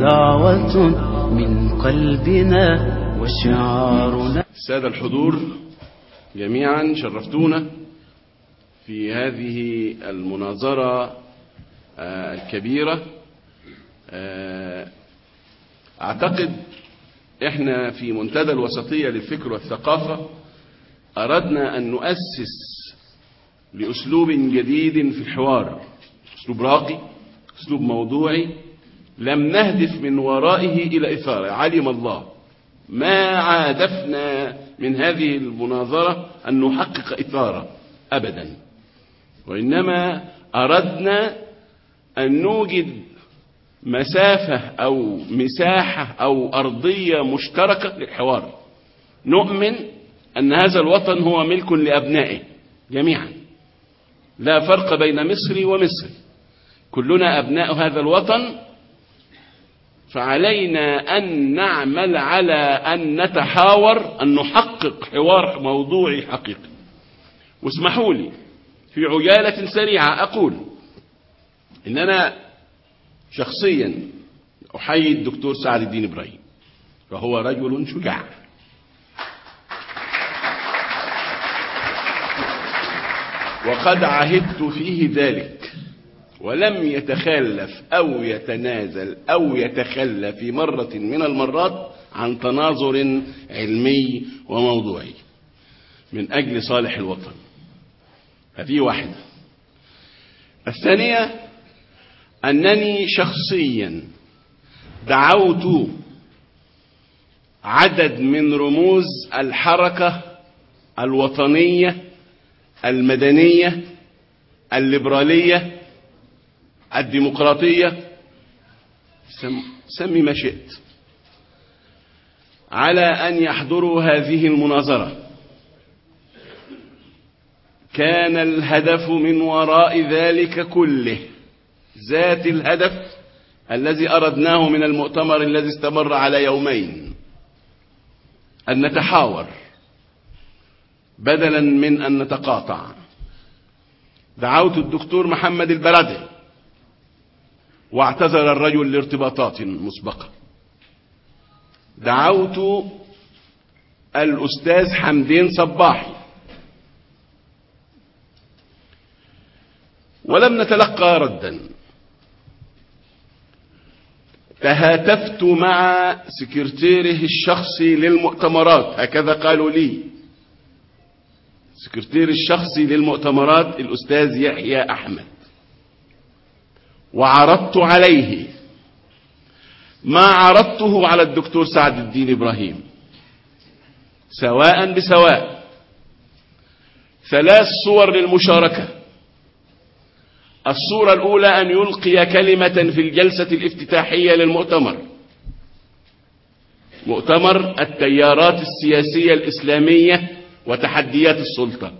دعوة من قلبنا وشعارنا السادة الحضور جميعا شرفتونا في هذه المناظرة آه، الكبيرة آه، أعتقد إحنا في منتدى الوسطية للفكر والثقافة أردنا أن نؤسس لأسلوب جديد في الحوار أسلوب راقي أسلوب موضوعي لم نهدف من ورائه إلى إثارة علم الله ما عادفنا من هذه المناظرة أن نحقق إثارة أبدا وإنما أردنا أن نوجد مسافة أو مساحة أو أرضية مشتركة للحوار نؤمن أن هذا الوطن هو ملك لأبنائه جميعا لا فرق بين مصري ومصري كلنا أبناء هذا الوطن فعلينا أن نعمل على أن نتحاور أن نحقق حوار موضوعي حقيقي واسمحوا لي في عجالة سريعة أقول إن أنا شخصيا أحيي الدكتور سعد الدين إبراهيم فهو رجل شجاع وقد عهدت فيه ذلك ولم يتخلف أو يتنازل أو يتخلى في مرة من المرات عن تناظر علمي وموضوعي من أجل صالح الوطن هذه واحدة الثانية أنني شخصيا دعوت عدد من رموز الحركة الوطنية المدنية الليبرالية الديمقراطية سم سمي ما شئت على أن يحضروا هذه المناظرة كان الهدف من وراء ذلك كله ذات الهدف الذي أردناه من المؤتمر الذي استمر على يومين أن نتحاور بدلا من أن نتقاطع دعوت الدكتور محمد البلدي واعتذر الرجل لارتباطات مسبقة دعوت الأستاذ حمدين صباحي ولم نتلقى ردا تهاتفت مع سكرتيره الشخصي للمؤتمرات هكذا قالوا لي سكرتير الشخصي للمؤتمرات الأستاذ يحيى أحمد وعرضت عليه ما عرضته على الدكتور سعد الدين إبراهيم سواء بسواء ثلاث صور للمشاركة الصورة الأولى أن يلقي كلمة في الجلسة الافتتاحية للمؤتمر مؤتمر التيارات السياسية الإسلامية وتحديات السلطة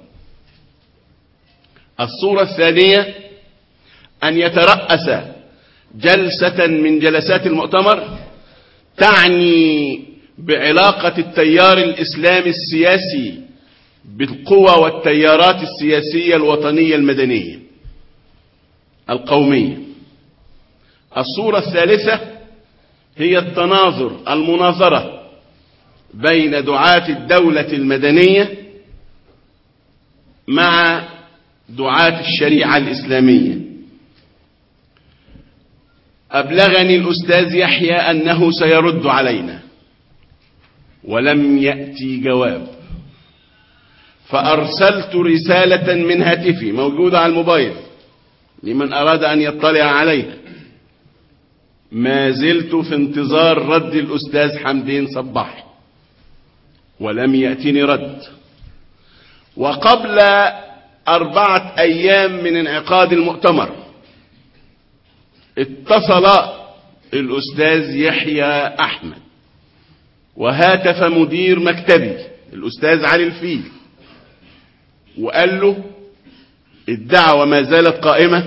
الصورة الثانية أن يترأس جلسة من جلسات المؤتمر تعني بعلاقة التيار الإسلامي السياسي بالقوى والتيارات السياسية الوطنية المدنية القومية الصورة الثالثة هي التناظر المناظرة بين دعاة الدولة المدنية مع دعاة الشريعة الإسلامية أبلغني الأستاذ يحيى أنه سيرد علينا ولم يأتي جواب فأرسلت رسالة من هاتفي موجودة على الموبايل لمن أراد أن يطلع عليها ما زلت في انتظار رد الأستاذ حمدين صباح ولم يأتني رد وقبل أربعة أيام من انعقاد المؤتمر اتصل الأستاذ يحيى أحمد وهاتف مدير مكتبي الأستاذ علي الفيل وقال له الدعوة ما زالت قائمة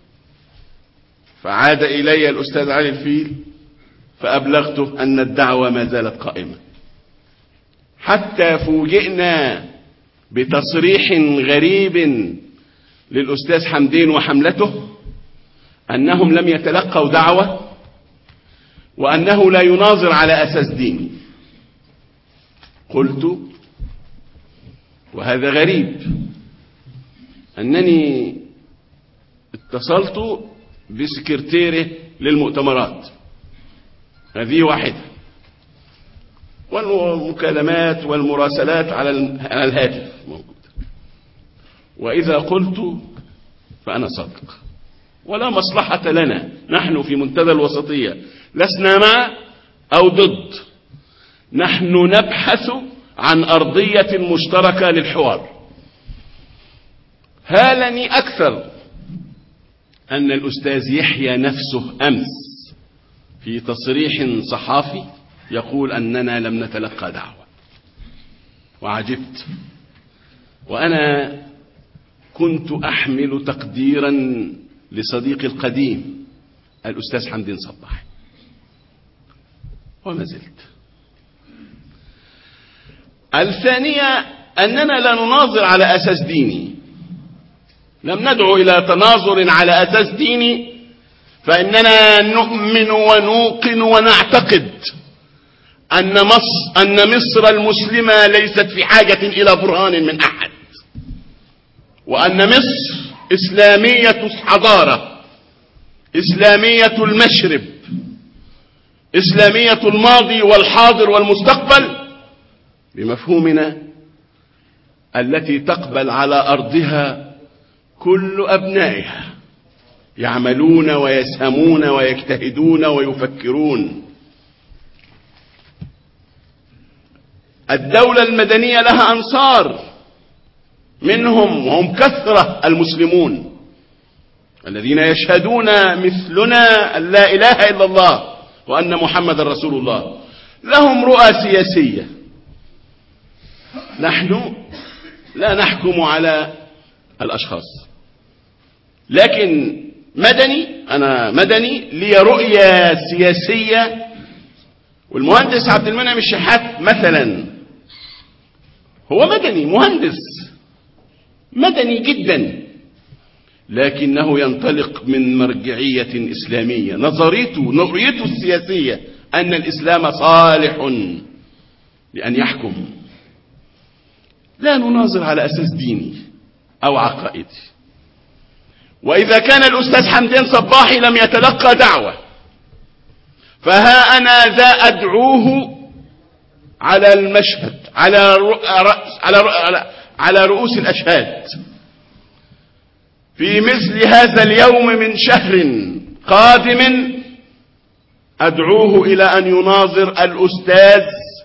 فعاد إلي الأستاذ علي الفيل فأبلغته أن الدعوة ما زالت قائمة حتى فوجئنا بتصريح غريب للأستاذ حمدين وحملته أنهم لم يتلقوا دعوة وأنه لا يناظر على أساس ديني قلت وهذا غريب أنني اتصلت بسكرتيره للمؤتمرات هذه واحدة والمكالمات والمراسلات على على الهاتف موجودة وإذا قلت فأنا صادق ولا مصلحة لنا نحن في منتدى الوسطية لسنا مع أو ضد نحن نبحث عن أرضية مشتركة للحوار هالني أكثر أن الأستاذ يحيى نفسه أمس في تصريح صحافي يقول أننا لم نتلقى دعوة وعجبت وأنا كنت أحمل تقديرا لصديقي القديم الأستاذ حمدين صباح وما زلت الثانية أننا لا نناظر على أساس ديني لم ندعو إلى تناظر على أساس ديني فإننا نؤمن ونوقن ونعتقد أن مصر, أن مصر المسلمة ليست في حاجة إلى برهان من أحد وأن مصر إسلامية حضارة إسلامية المشرب إسلامية الماضي والحاضر والمستقبل بمفهومنا التي تقبل على أرضها كل أبنائها يعملون ويسهمون ويجتهدون ويفكرون الدولة المدنية لها أنصار منهم وهم كثرة المسلمون الذين يشهدون مثلنا أن لا إله إلا الله وأن محمد رسول الله لهم رؤى سياسية نحن لا نحكم على الأشخاص لكن مدني أنا مدني لي رؤية سياسية والمهندس عبد المنعم الشحات مثلا هو مدني مهندس مدني جدا لكنه ينطلق من مرجعية إسلامية نظريته رؤيته السياسية أن الإسلام صالح لأن يحكم لا نناظر على أساس ديني أو عقائدي وإذا كان الأستاذ حمدين صباحي لم يتلقى دعوة فها أنا ذا أدعوه على المشهد على رأس على على, على رؤوس الأشهاد في مثل هذا اليوم من شهر قادم أدعوه إلى أن يناظر الأستاذ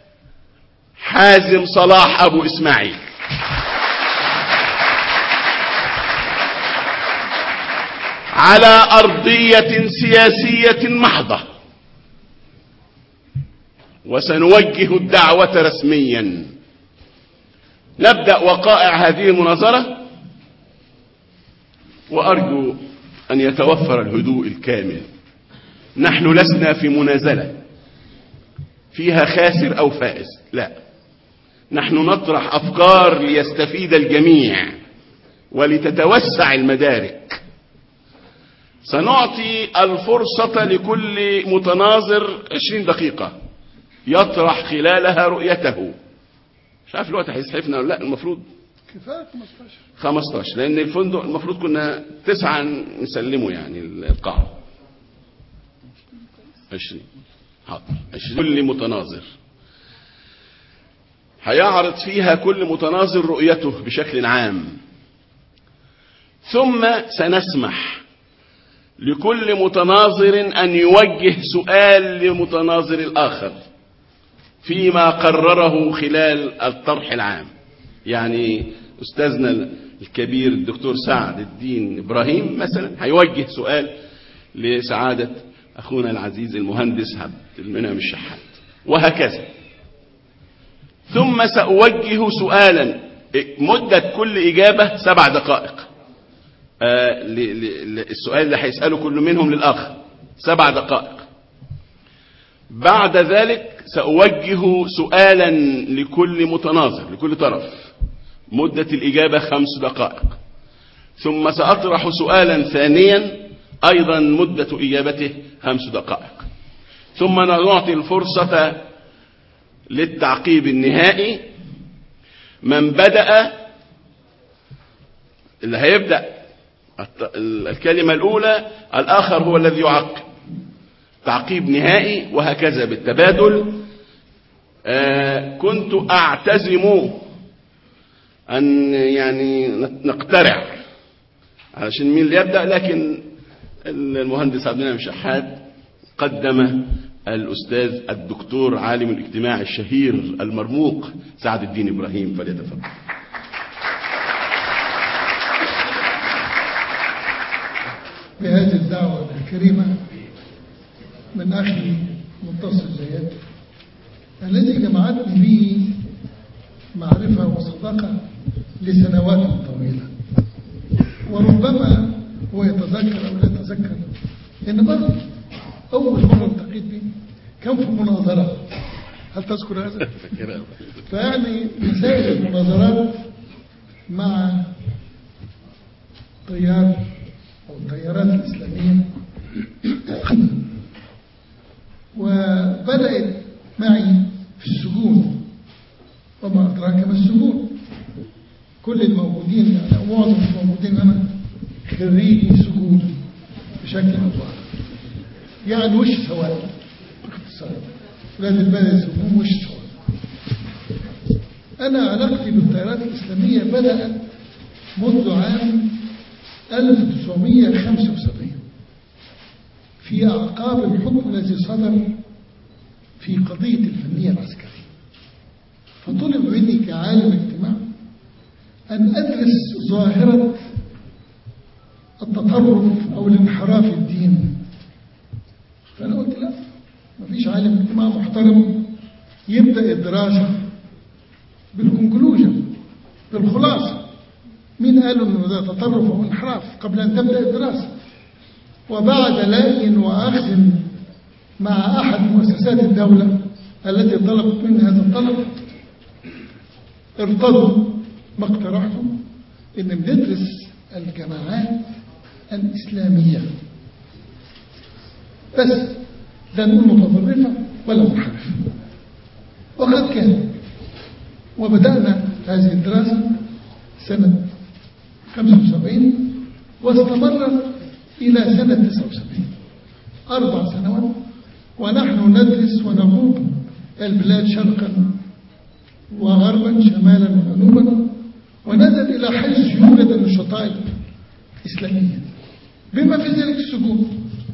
حازم صلاح أبو إسماعيل على أرضية سياسية محضة وسنوجه الدعوة رسميا نبدأ وقائع هذه المناظرة وأرجو أن يتوفر الهدوء الكامل نحن لسنا في منازلة فيها خاسر أو فائز لا نحن نطرح أفكار ليستفيد الجميع ولتتوسع المدارك سنعطي الفرصة لكل متناظر عشرين دقيقة يطرح خلالها رؤيته مش عارف الوقت هيسحفنا ولا لا المفروض كفايه 15 15 لأن الفندق المفروض كنا تسعة نسلمه يعني القاعة 20 حاضر 20 كل متناظر هيعرض فيها كل متناظر رؤيته بشكل عام ثم سنسمح لكل متناظر أن يوجه سؤال لمتناظر الآخر فيما قرره خلال الطرح العام يعني أستاذنا الكبير الدكتور سعد الدين إبراهيم مثلا هيوجه سؤال لسعادة أخونا العزيز المهندس عبد المنعم الشحات وهكذا ثم سأوجه سؤالا مدة كل إجابة سبع دقائق آه السؤال اللي هيسأله كل منهم للآخر سبع دقائق بعد ذلك سأوجه سؤالا لكل متناظر لكل طرف مدة الإجابة خمس دقائق ثم سأطرح سؤالا ثانيا أيضا مدة إجابته خمس دقائق ثم نعطي الفرصة للتعقيب النهائي من بدأ اللي هيبدأ الت- الكلمة الأولى الآخر هو الذي يعقب تعقيب نهائي وهكذا بالتبادل آه، كنت أعتزم أن يعني نقترع علشان مين اللي يبدأ لكن المهندس عبد المنعم شحات قدم الأستاذ الدكتور عالم الاجتماع الشهير المرموق سعد الدين إبراهيم فليتفضل بهذه الدعوة الكريمة من أخي متصل زياد الذي جمعتني به معرفة وصداقة لسنوات طويلة وربما هو يتذكر أو لا يتذكر إن برضه أول مرة التقيت به كان في مناظرة هل تذكر هذا؟ فاكرها فيعني مسائل المناظرات مع تيار أو التيارات الإسلامية وبدأت معي في السجون وما أدراك ما السجون كل الموجودين يعني أو معظم الموجودين أنا خريجي سجون بشكل أو بآخر يعني وش سواء باختصار ولاد البلد السجون وش سواء أنا علاقتي بالتيارات الإسلامية بدأت منذ عام 1975 في أعقاب الحكم الذي صدر في قضية الفنية العسكرية فطلب مني كعالم اجتماع أن أدرس ظاهرة التطرف أو الانحراف الديني فأنا قلت لا مفيش عالم اجتماع محترم يبدأ الدراسة بالكونكلوجن بالخلاصة مين قالوا انه ده تطرف او انحراف قبل ان تبدا الدراسه وبعد لأي واخذ مع احد مؤسسات الدوله التي طلبت مني هذا الطلب ارتضوا ما اقترحته ان بندرس الجماعات الاسلاميه بس لا نقول متطرفه ولا منحرفه وقد كان وبدأنا هذه الدراسة سنة 75 واستمرت إلى سنة 79 أربع سنوات ونحن ندرس ونغوب البلاد شرقا وغربا شمالا وجنوبا ونزل إلى حيث يوجد النشطاء الإسلامية بما في ذلك السجون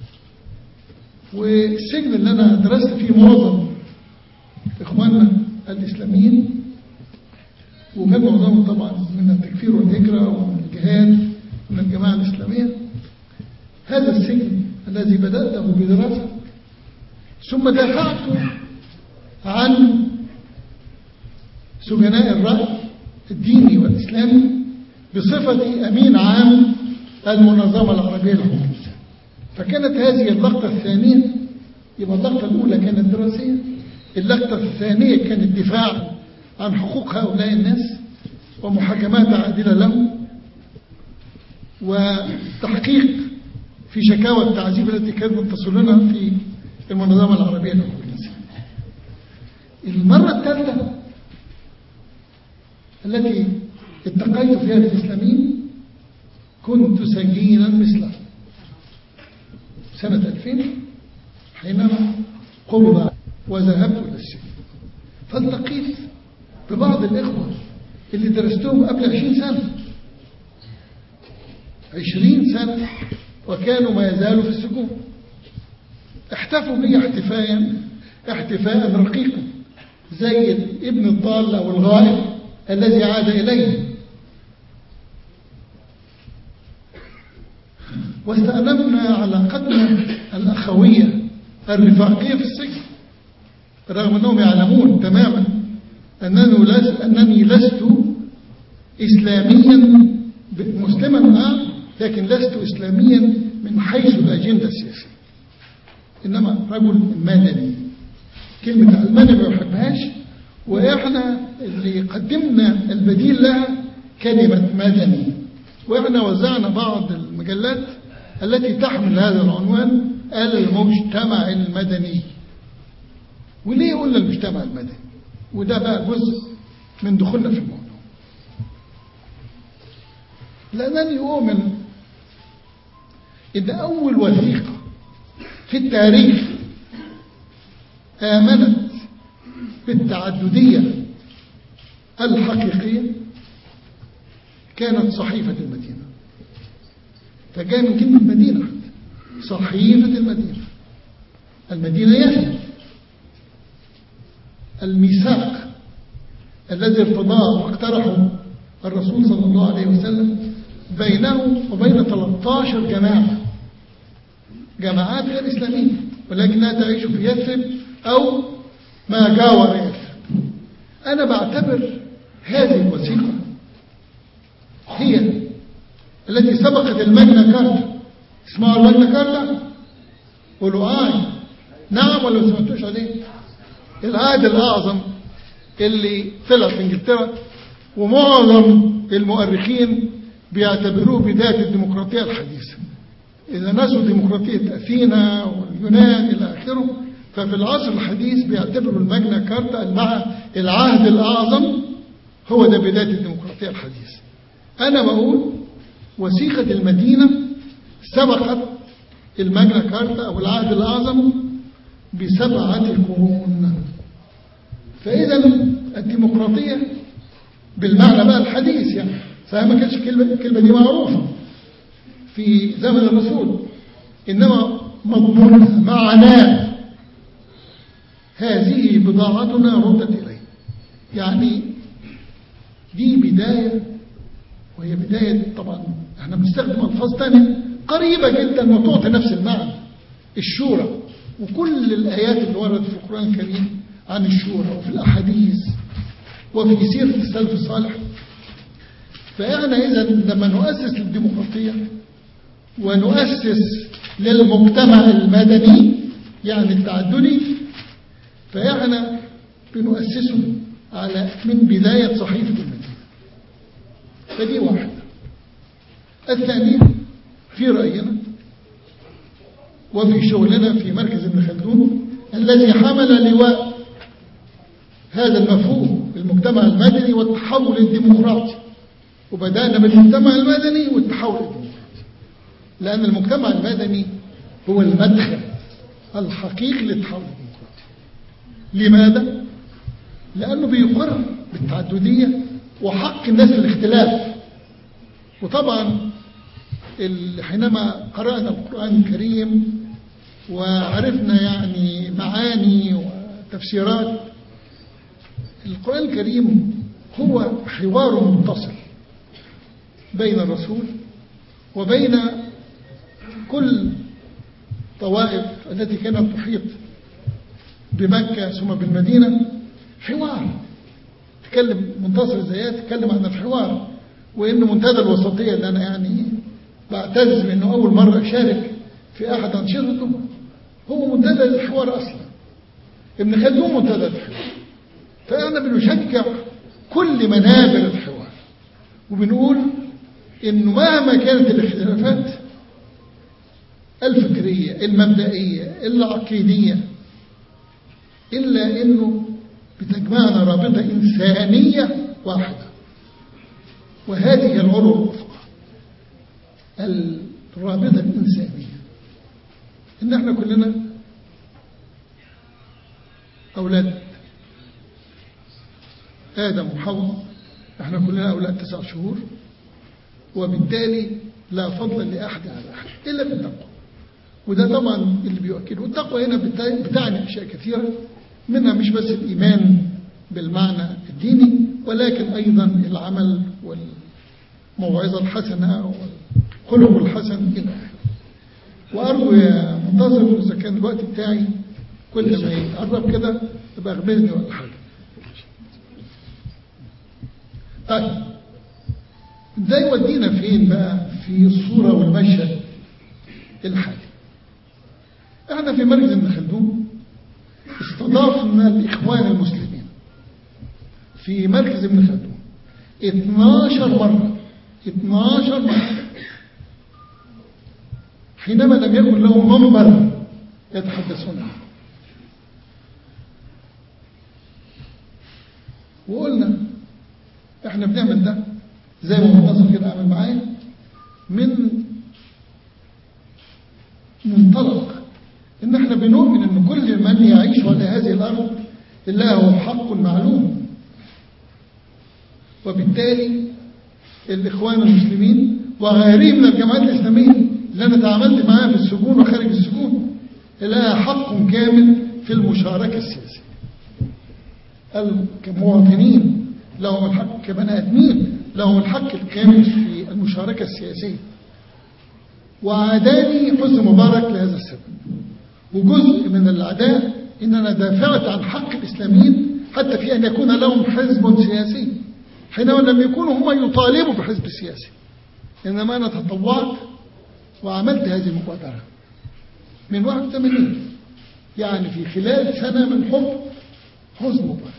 والسجن اللي أنا درست فيه معظم إخواننا الإسلاميين وكان معظمهم طبعا من التكفير والهجرة ومن الجهاد من الجماعة الإسلامية هذا السجن الذي بدأته بدراسة ثم دافعت عن سجناء الرأي الديني والإسلامي بصفتي أمين عام المنظمة العربية لحقوق الإنسان فكانت هذه اللقطة الثانية يبقى اللقطة الأولى كانت دراسية اللقطة الثانية كانت دفاع عن حقوق هؤلاء الناس ومحاكمات عادلة لهم وتحقيق في شكاوى التعذيب التي كانت تصلنا في المنظمة العربية لحقوق الإنسان المرة الثالثة التي التقيت فيها بالإسلاميين كنت سجينا مثله سنة 2000 حينما قبض وذهبت إلى السجن فالتقيت ببعض الإخوة اللي درستهم قبل عشرين سنة عشرين سنة وكانوا ما يزالوا في السجون احتفوا بي احتفاء احتفاء رقيقا زي ابن الضال أو الغائب الذي عاد إليه واستأنفنا علاقتنا الأخوية الرفاقية في السجن رغم أنهم يعلمون تماما أنني لست, أنني لست إسلاميا مسلما آه لكن لست إسلاميا من حيث الأجندة السياسية إنما رجل مدني كلمة المدني ما بحبهاش وإحنا اللي قدمنا البديل لها كلمة مدني وإحنا وزعنا بعض المجلات التي تحمل هذا العنوان المجتمع المدني وليه قلنا المجتمع المدني وده بقى جزء من دخولنا في الموضوع لأنني أؤمن إن أول وثيقة في التاريخ آمنت بالتعددية الحقيقية كانت صحيفة المدينة فجاء من كلمة مدينة صحيفة المدينة المدينة يثرب الميثاق الذي ارتضاه واقترحه الرسول صلى الله عليه وسلم بينه وبين 13 جماعة جماعات غير إسلامية ولكنها تعيش في يثرب أو ما جاور يثرب أنا بعتبر هذه الوثيقة هي التي سبقت المجنة كارتا اسمعوا المجنة كارتا قولوا آه نعم ولا ما سمعتوش عليه العهد الأعظم اللي طلع في انجلترا ومعظم المؤرخين بيعتبروه بداية الديمقراطية الحديثة إذا نسوا ديمقراطية أثينا واليونان إلى آخره ففي العصر الحديث بيعتبروا المجنة كارتا مع العهد الأعظم هو ده بداية الديمقراطية الحديثة أنا بقول وثيقة المدينة سبقت المجنة كارتا أو العهد الأعظم بسبعة قرون فإذا الديمقراطية بالمعنى بقى الحديث يعني صحيح ما كانتش الكلمة, الكلمة دي معروفة في زمن الرسول إنما مضمونها معناه هذه بضاعتنا ردت إليه يعني دي بداية وهي بداية طبعا احنا بنستخدم ألفاظ تانية قريبة جدا وتعطي نفس المعنى الشورى وكل الآيات اللي وردت في القرآن الكريم عن الشورى وفي الأحاديث وفي سيرة السلف الصالح فإحنا إذا لما نؤسس للديمقراطية ونؤسس للمجتمع المدني يعني التعددي فإحنا بنؤسسه على من بداية صحيفة المدينة فدي واحدة الثانية في رأينا وفي شغلنا في مركز ابن خلدون الذي حمل لواء هذا المفهوم المجتمع المدني والتحول الديمقراطي وبدأنا بالمجتمع المدني والتحول الديمقراطي لأن المجتمع المدني هو المدخل الحقيقي للتحول الديمقراطي لماذا؟ لأنه بيقر بالتعددية وحق الناس الاختلاف وطبعا حينما قرأنا القرآن الكريم وعرفنا يعني معاني وتفسيرات القرآن الكريم هو حوار متصل بين الرسول وبين كل طوائف التي كانت تحيط بمكة ثم بالمدينة حوار تكلم منتصر الزيات تكلم عن الحوار وإن منتدى الوسطية اللي أنا يعني بعتز بأنه أول مرة أشارك في أحد أنشطته هو منتدى الحوار أصلا ابن خلدون منتدى الحوار فأنا بنشجع كل منابر الحوار وبنقول إنه مهما كانت الاختلافات الفكرية المبدئية العقيدية إلا إنه بتجمعنا رابطة إنسانية واحدة وهذه هي العروة الوثقى الرابطة الإنسانية إن احنا كلنا أولاد آدم وحواء احنا كلنا أولاد تسع شهور وبالتالي لا فضل لأحد على أحد إلا بالتقوى وده طبعا اللي بيؤكده والتقوى هنا بتعني أشياء كثيرة منها مش بس الإيمان بالمعنى الديني ولكن أيضا العمل والموعظة الحسنة والخلق الحسن إلى آخره وأرجو يا منتظر إذا كان الوقت بتاعي كل ما يقرب كده يبقى اغمزني ولا حاجة طيب ده يودينا فين بقى في الصورة والمشهد الحالي احنا في مركز ابن خلدون استضافنا الإخوان المسلمين في مركز ابن خلدون 12 مرة 12 مرة حينما لم يكن لهم منبر يتحدثون عنه وقلنا احنا بنعمل ده زي ما منتصر كده عمل معايا من منطلق ان احنا بنؤمن ان كل من يعيش على هذه الارض له حق معلوم وبالتالي الاخوان المسلمين وغيرهم من الجماعات الاسلاميه اللي انا تعاملت معاها في السجون وخارج السجون لها حق كامل في المشاركه السياسيه كمواطنين لهم الحق كبني ادمين لهم الحق الكامل في المشاركه السياسيه وعاداني حسن مبارك لهذا السبب وجزء من العداء ان انا دافعت عن حق الاسلاميين حتى في ان يكون لهم حزب سياسي حينما لم يكونوا هم يطالبوا بحزب سياسي انما انا تطوعت وعملت هذه المبادره من 81 يعني في خلال سنه من حب حزن مبارك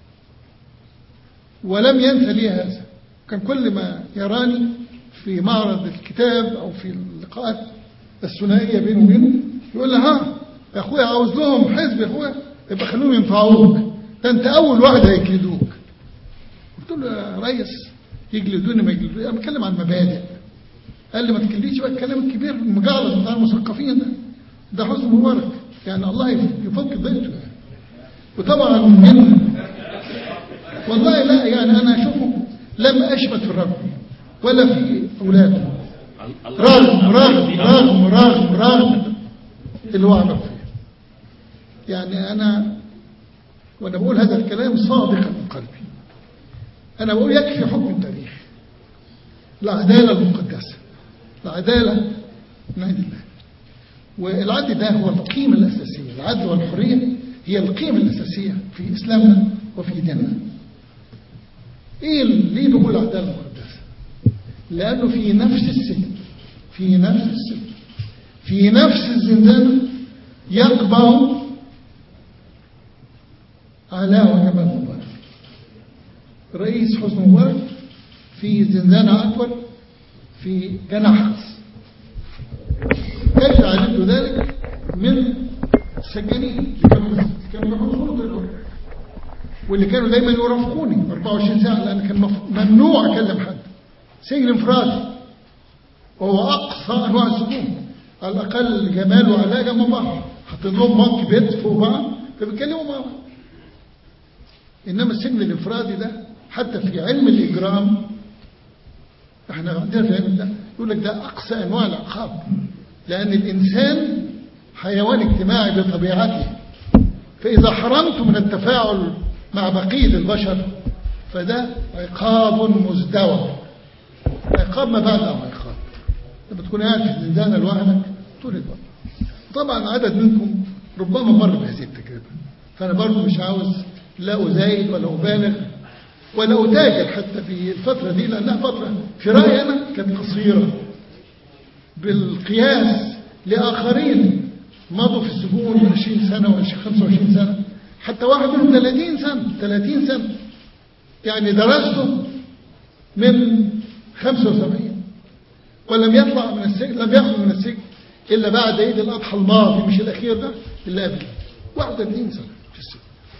ولم ينسى لي هذا كان كل ما يراني في معرض الكتاب او في اللقاءات الثنائيه بينه وبينه يقول لي ها يا اخويا عاوز لهم حزب يا اخويا يبقى خلوهم ينفعوك ده انت اول واحد هيجلدوك قلت له يا ريس يجلدوني ما يجلدوني انا بتكلم عن مبادئ قال لي ما تكلمنيش بقى الكلام الكبير المجعلص بتاع المثقفين ده ده حسن مبارك يعني الله يفك ضيقته وطبعا من والله لا يعني انا اشوفه لم اشمت في الرب ولا في اولاده رغم رغم رغم رغم رغم اللي هو عمل فيه يعني انا وانا بقول هذا الكلام صادقا من قلبي انا بقول يكفي حكم التاريخ العداله المقدسه العداله من عند الله والعدل ده هو القيمه الاساسيه العدل والحريه هي القيمه الاساسيه في اسلامنا وفي ديننا ايه ليه بقول العداله المقدسه لانه في نفس السجن في نفس السجن في نفس الزنزانه يقبع علاء وجمال مبارك رئيس حسن مبارك في زنزانة أكبر في جناح خاص كيف علمت ذلك من السجانين اللي كانوا كانوا بيحضروا دلوقتي واللي كانوا دايما يرافقوني 24 ساعة لأن كان ممنوع أكلم حد سجن انفرادي وهو أقصى أنواع السجون على الأقل جمال وعلاء جنب بعض حاطين لهم مارك بيت فوق بعض فبيتكلموا مع بعض إنما السجن الانفرادي ده حتى في علم الإجرام احنا عندنا في علم ده يقول لك ده أقصى أنواع العقاب لأن الإنسان حيوان اجتماعي بطبيعته فإذا حرمت من التفاعل مع بقية البشر فده عقاب مزدوج عقاب ما بعد عقاب لما تكون قاعد في الزنزانة لوحدك طول الوقت طبعا عدد منكم ربما مر بهذه التجربة فأنا برضه مش عاوز لا أزايد ولا أبالغ ولا أتاجر حتى في الفترة دي لأنها فترة في رأيي أنا كانت قصيرة بالقياس لآخرين مضوا في السجون 20 سنة و 25 سنة حتى واحد منهم 30 سنة 30 سنة يعني درسته من 75 ولم يطلع من السجن لم يخرج من السجن إلا بعد عيد الأضحى الماضي مش الأخير ده اللي قبله 31 سنة في السجن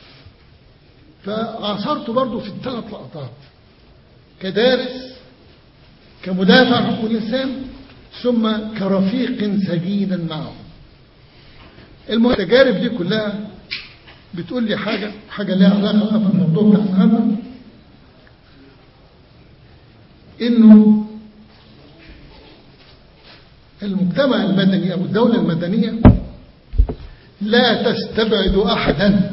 فعاصرته برضه في الثلاث لقطات كدارس كمدافع عن حقوق الإنسان ثم كرفيق سجينا معه المهم التجارب دي كلها بتقول لي حاجة حاجة لها علاقة بالموضوع بتاع النهارده إنه المجتمع المدني أو الدولة المدنية لا تستبعد أحدا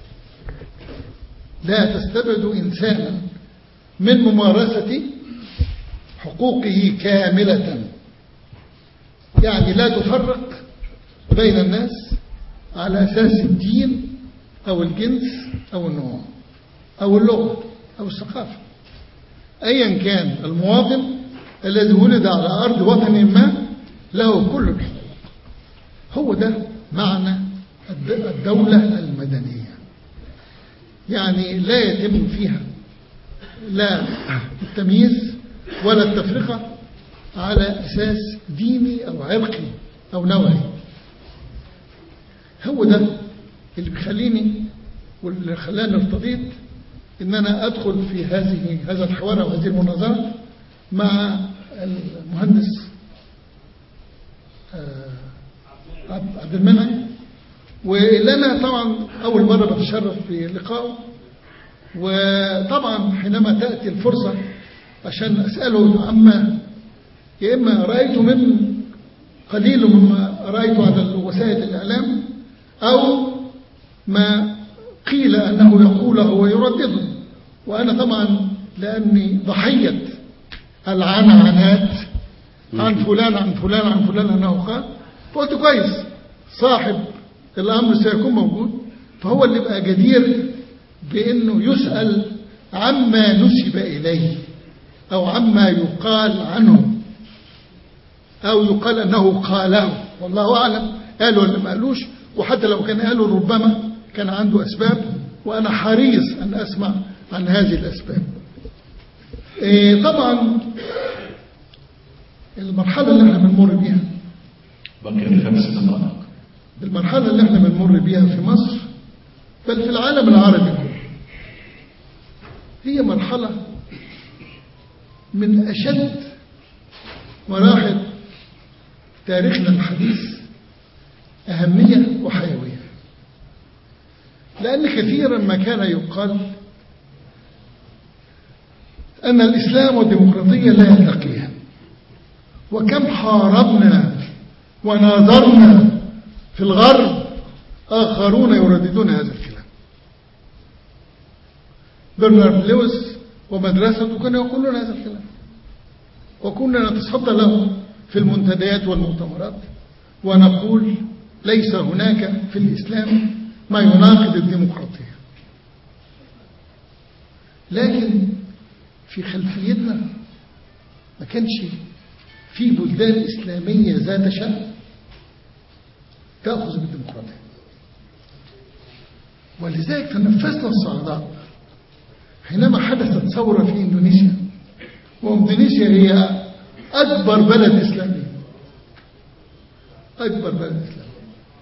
لا تستبعد إنسانا من ممارسة حقوقه كاملة يعني لا تفرق بين الناس على أساس الدين أو الجنس أو النوع أو اللغة أو الثقافة أيا كان المواطن الذي ولد على أرض وطن ما له كل الحقوق هو ده معنى الدولة المدنية يعني لا يتم فيها لا التمييز ولا التفرقة على أساس ديني أو عرقي أو نوعي هو ده اللي بيخليني واللي خلاني ارتضيت ان انا ادخل في هذه هذا الحوار او هذه المناظره مع المهندس آه، عبد عبد المنعم واللي انا طبعا اول مره بتشرف بلقائه وطبعا حينما تاتي الفرصه عشان اساله عما يا اما رايت من قليل مما رايته على وسائل الاعلام او ما قيل انه يقوله ويردده وانا طبعا لاني ضحيه العنعنات عن فلان عن فلان عن فلان انه قال فقلت كويس صاحب الامر سيكون موجود فهو اللي بقى جدير بانه يسال عما نسب اليه او عما يقال عنه او يقال انه قاله والله اعلم قالوا ولا ما قالوش وحتى لو كان قالوا ربما كان عنده اسباب وانا حريص ان اسمع عن هذه الاسباب إيه طبعا المرحله اللي احنا بنمر بيها بقي خمس دقائق بالمرحلة اللي احنا بنمر بيها في مصر بل في العالم العربي كله هي مرحلة من أشد مراحل تاريخنا الحديث أهمية وحيوية لأن كثيرا ما كان يقال أن الإسلام والديمقراطية لا يلتقيان وكم حاربنا وناظرنا في الغرب آخرون يرددون هذا الكلام برنارد لويس ومدرسته كانوا يقولون هذا الكلام وكنا نتصدى له في المنتديات والمؤتمرات ونقول ليس هناك في الإسلام ما يناقض الديمقراطية لكن في خلفيتنا ما كانش في بلدان إسلامية ذات شأن تأخذ بالديمقراطية ولذلك تنفسنا الصعداء حينما حدثت ثورة في إندونيسيا وإندونيسيا هي أكبر بلد إسلامي أكبر بلد إسلامي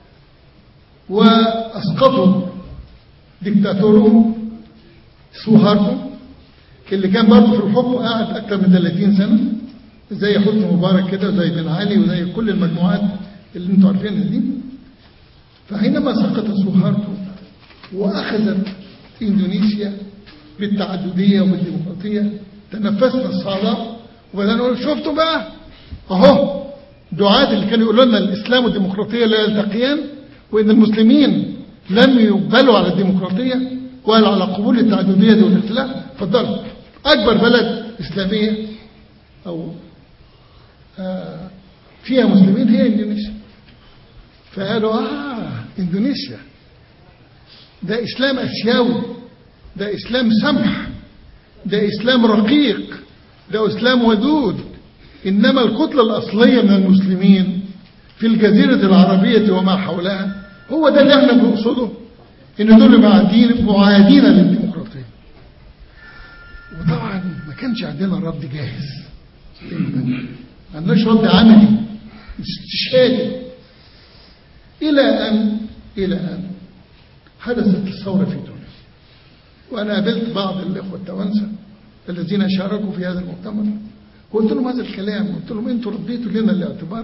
وأسقطوا دكتاتورهم سوهارتو اللي كان برضه في الحكم قعد أكثر من 30 سنة زي حسني مبارك كده وزي بن علي وزي كل المجموعات اللي انتوا عارفينها دي فحينما سقط سوهارتو واخذت اندونيسيا بالتعدديه وبالديمقراطيه تنفسنا الصعداء وبدانا نقول شفتوا بقى اهو دعاة اللي كانوا يقولوا لنا الاسلام والديمقراطيه لا يلتقيان وان المسلمين لم يقبلوا على الديمقراطيه ولا على قبول التعدديه دي والاختلاف اتفضلوا اكبر بلد اسلاميه او آه فيها مسلمين هي اندونيسيا فقالوا اه اندونيسيا ده اسلام اسيوي ده اسلام سمح ده اسلام رقيق ده اسلام ودود انما الكتله الاصليه من المسلمين في الجزيره العربيه وما حولها هو ده اللي احنا بنقصده ان دول معادين معادين للديمقراطيه وطبعا ما كانش عندنا رد جاهز ما عندناش رد عملي استشهادي إلى أن إلى أن حدثت الثورة في تونس وأنا قابلت بعض الإخوة التوانسة الذين شاركوا في هذا المؤتمر وقلت لهم هذا الكلام قلت لهم أنتوا رديتوا لنا الاعتبار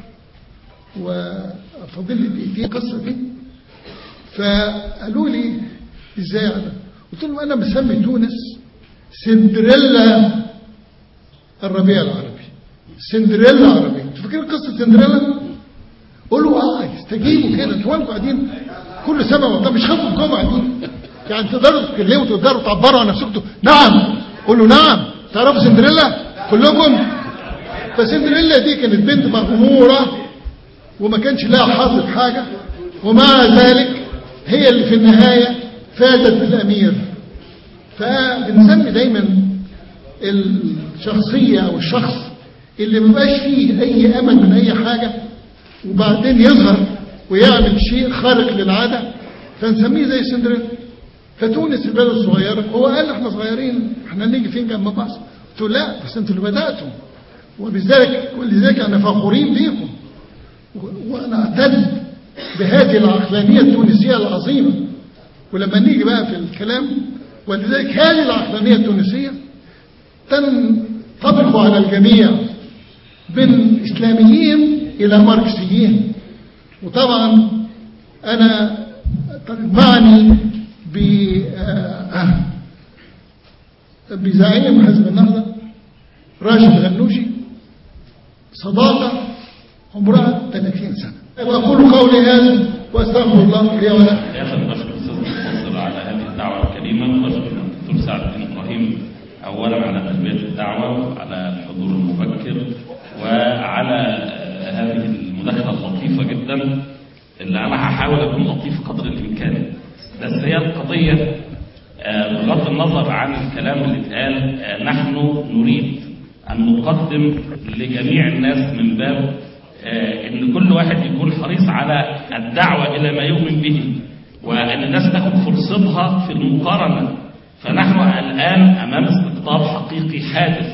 وفاضل لي دقيقتين القصة دي فقالوا لي ازاي أنا قلت لهم أنا مسمي تونس سندريلا الربيع العربي سندريلا عربي انتوا فاكرين قصة سندريلا قولوا اه استجيبوا كده انتوا مالكم قاعدين كل سنه والله مش خافوا الجمعه دي يعني تقدروا تتكلموا تقدروا تعبروا عن نفسكم نعم قولوا نعم تعرفوا سندريلا كلكم فسندريلا دي كانت بنت مغموره وما كانش لها حظ في حاجه ومع ذلك هي اللي في النهايه فازت بالامير فبنسمي دايما الشخصيه او الشخص اللي مبقاش فيه اي امل من اي حاجه وبعدين يظهر ويعمل شيء خارق للعادة فنسميه زي سندريلا فتونس البلد الصغيرة هو قال احنا صغيرين احنا نيجي فين جنب مصر قلت له لا بس انتوا اللي بدأتوا وبذلك ولذلك انا فخورين بيكم وانا اعتز بهذه العقلانية التونسية العظيمة ولما نيجي بقى في الكلام ولذلك هذه العقلانية التونسية تنطبق على الجميع من إسلاميين إلى ماركسيين وطبعا أنا معني ب آه، بزعيم حزب النهضة راشد غنوشي صداقة عمرها 30 سنة وأقول قولي هذا وأستغفر الله لي ولكم في الآخر بشكر الأستاذ المنتصر على هذه الدعوة الكريمة وبشكر الدكتور سعد الدين إبراهيم أولا على تلبية الدعوة وعلى الحضور المبكر وعلى آه، هذه المداخلة اللطيفة جدا اللي أنا هحاول أكون لطيف قدر الإمكان بس هي القضية آه، بغض النظر عن الكلام اللي اتقال آه، نحن نريد أن نقدم لجميع الناس من باب آه، ان كل واحد يكون حريص على الدعوة الى ما يؤمن به وان الناس تاخد فرصتها في المقارنة فنحن الان امام استقطاب حقيقي حادث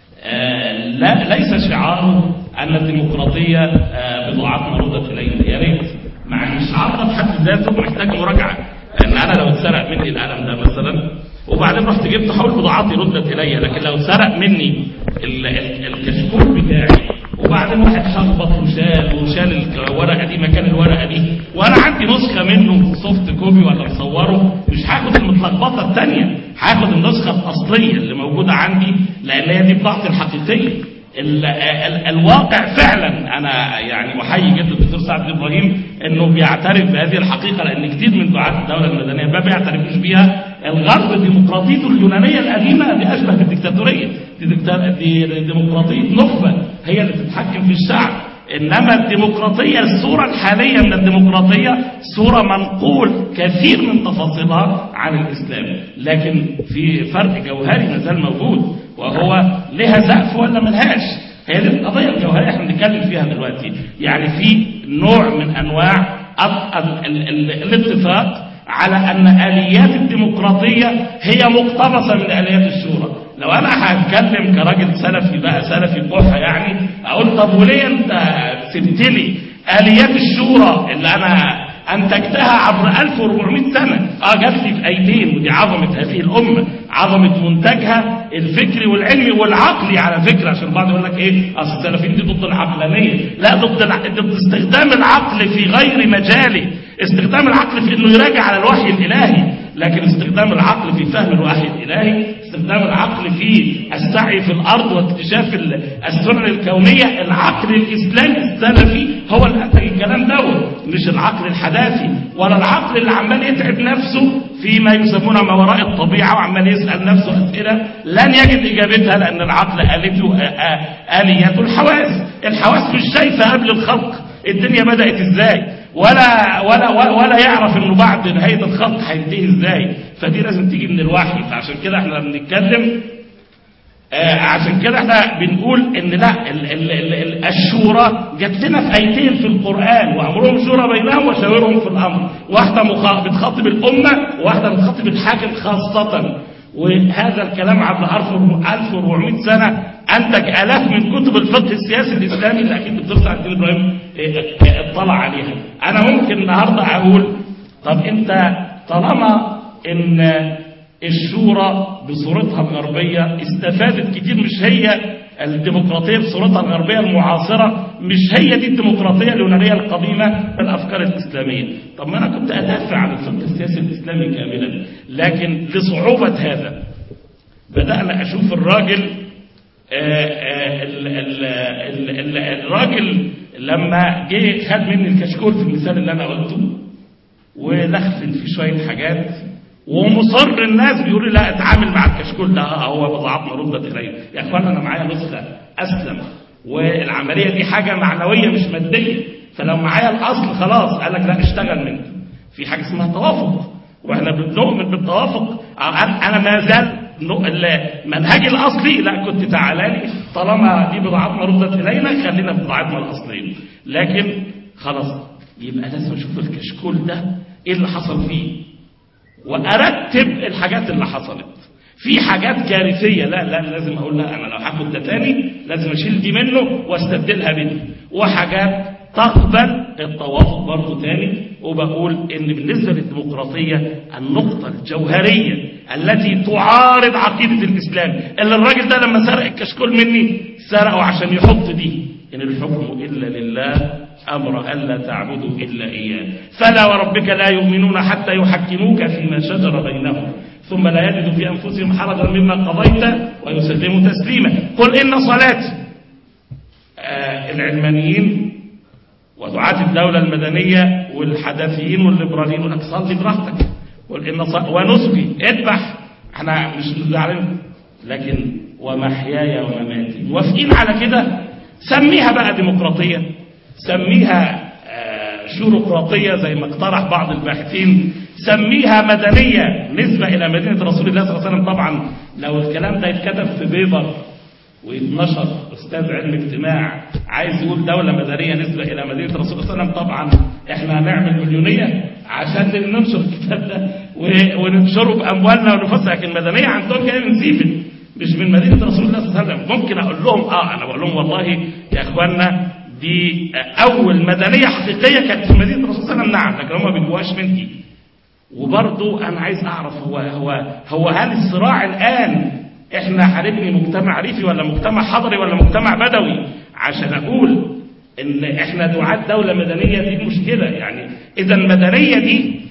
آه، لا ليس شعاره ان الديمقراطية آه، بضاعتنا ردت الينا يا ريت مع ان الشعار ده في حد ذاته محتاج مراجعة لان انا لو اتسرق مني القلم ده مثلا وبعدين رحت جبت حول بضاعتي ردت الي لكن لو اتسرق مني ال- ال- الكشكول بتاعي وبعدين واحد شخبط وشال وشال الورقه دي مكان الورقه دي وانا عندي نسخه منه سوفت كوبي ولا مصوره مش هاخد المتلخبطه الثانيه هاخد النسخه الاصليه اللي موجوده عندي لان هي دي بضاعتي الحقيقيه ال ال الواقع فعلا انا يعني احيي جدا الدكتور سعد بن ابراهيم انه بيعترف بهذه الحقيقه لان كتير من دعاه الدوله المدنيه ما بيعترفوش بيها الغرب ديمقراطيته اليونانيه القديمه دي اشبه بالديكتاتوريه دي, ديكتا- دي ديمقراطيه نخبه هي اللي تتحكم في الشعب انما الديمقراطيه الصوره الحاليه من الديمقراطيه صوره منقول كثير من تفاصيلها عن الاسلام لكن في فرق جوهري ما زال موجود وهو لها سقف ولا ملهاش هي دي القضيه الجوهريه احنا بنتكلم فيها دلوقتي يعني في نوع من انواع ال- ال- ال- ال- الاتفاق على ان اليات الديمقراطيه هي مقتبسه من اليات الشورى لو انا هتكلم كراجل سلفي بقى سلفي بوحه يعني اقول طب وليه انت سبت لي اليات الشورى اللي انا انتجتها عبر 1400 سنه اه جات لي في ايدين ودي عظمه هذه الامه عظمه منتجها الفكري والعلمي والعقلي على فكره عشان البعض يقول لك ايه اصل السلفيين دي ضد العقلانيه لا ضد الع... ضد استخدام العقل في غير مجاله استخدام العقل في انه يراجع على الوحي الالهي لكن استخدام العقل في فهم الوحي الالهي استخدام العقل في السعي في الارض واكتشاف ال- السنن الكونيه العقل الاسلامي السلفي هو اللي انتج الكلام دوت مش العقل الحداثي ولا العقل اللي عمال يتعب نفسه فيما يسمونه ما وراء الطبيعه وعمال يسال نفسه اسئله لن يجد اجابتها لان العقل الته آ- آ- اليات الحواس الحواس مش شايفه قبل الخلق الدنيا بدات ازاي ولا ولا ولا, ولا يعرف انه بعد نهايه الخلق هينتهي ازاي فدي لازم تيجي من الوحي فعشان كده احنا بنتكلم آه عشان كده احنا بنقول ان لا ال ال ال ال الشورى جات لنا في ايتين في القران وامرهم شورى بينهم وشاورهم في الامر واحده مخ- بتخاطب الامه وواحده بتخاطب الحاكم خاصه وهذا الكلام عبر 1400 سنه انتج الاف من كتب الفقه السياسي الاسلامي اللي اكيد الدكتور سعد الدين ابراهيم اه، اه، اطلع عليها انا ممكن النهارده اقول طب انت طالما ان الشورى بصورتها الغربية استفادت كتير مش هي الديمقراطية بصورتها الغربية المعاصرة مش هي دي الديمقراطية اليونانية القديمة بالأفكار الإسلامية طب ما أنا كنت أدافع عن الفقه السياسي الإسلامي كاملا لكن لصعوبة هذا بدأنا أشوف الراجل آه، آه، ال- ال- ال- ال- الراجل لما جه خد مني الكشكول في المثال اللي أنا قلته ولخفن فيه شوية حاجات ومصر الناس بيقول لي لا اتعامل مع الكشكول ده اه هو بضاعتنا ردت الي يا اخوان انا معايا نسخه اسلم والعمليه دي حاجه معنويه مش ماديه فلو معايا الاصل خلاص قال لك لا اشتغل منه في حاجه اسمها توافق واحنا بنؤمن بالتوافق انا أنا ما زال نو- ال- منهجي الاصلي لا كنت تعالى لي طالما دي بضاعتنا ردت الينا خلينا بضاعتنا الاصليه لكن خلاص يبقى لازم اشوف الكشكول ده ايه اللي حصل فيه وارتب الحاجات اللي حصلت في حاجات كارثيه لا لا لازم اقول لا انا لو هاخد ده تاني لازم اشيل دي منه واستبدلها بدي وحاجات تقبل التوافق برضه تاني وبقول ان بالنسبة للديمقراطية النقطة الجوهرية التي تعارض عقيدة الاسلام اللي الراجل ده لما سرق الكشكول مني سرقه عشان يحط دي ان الحكم الا لله امر الا تعبدوا الا اياه فلا وربك لا يؤمنون حتى يحكموك فيما شجر بينهم ثم لا يجدوا في انفسهم حرجا مما قضيت ويسلموا تسليما قل ان صلاتي آه العلمانيين ودعاة الدولة المدنية والحداثيين والليبراليين يقول لك صلي براحتك قل إن صل... ونسكي اذبح احنا مش زعلانين لكن ومحياي ومماتي موافقين على كده سميها بقى ديمقراطية سميها آه شوروقراطية زي ما اقترح بعض الباحثين سميها مدنية نسبة إلى مدينة رسول الله صلى الله عليه وسلم طبعا لو الكلام ده يتكتب في بيبر ويتنشر استاذ علم اجتماع عايز يقول دولة مدنية نسبة إلى مدينة رسول الله صلى الله عليه وسلم طبعا احنا هنعمل مليونية عشان ننشر الكتاب ده وننشره بأموالنا ونفسح لكن المدنية عندهم جاية من سيفن مش من مدينة رسول الله صلى الله عليه وسلم ممكن أقول لهم آه أنا بقول لهم والله يا إخواننا دي أول مدنية حقيقية كانت في مدينة رسول الله صلى الله عليه وسلم نعم لكن هم ما بيجوهاش من دي وبرضه أنا عايز أعرف هو هو هو هل الصراع الآن احنا هنبني مجتمع ريفي ولا مجتمع حضري ولا مجتمع بدوي عشان اقول ان احنا دعاة دولة مدنية دي مشكلة يعني اذا المدنية دي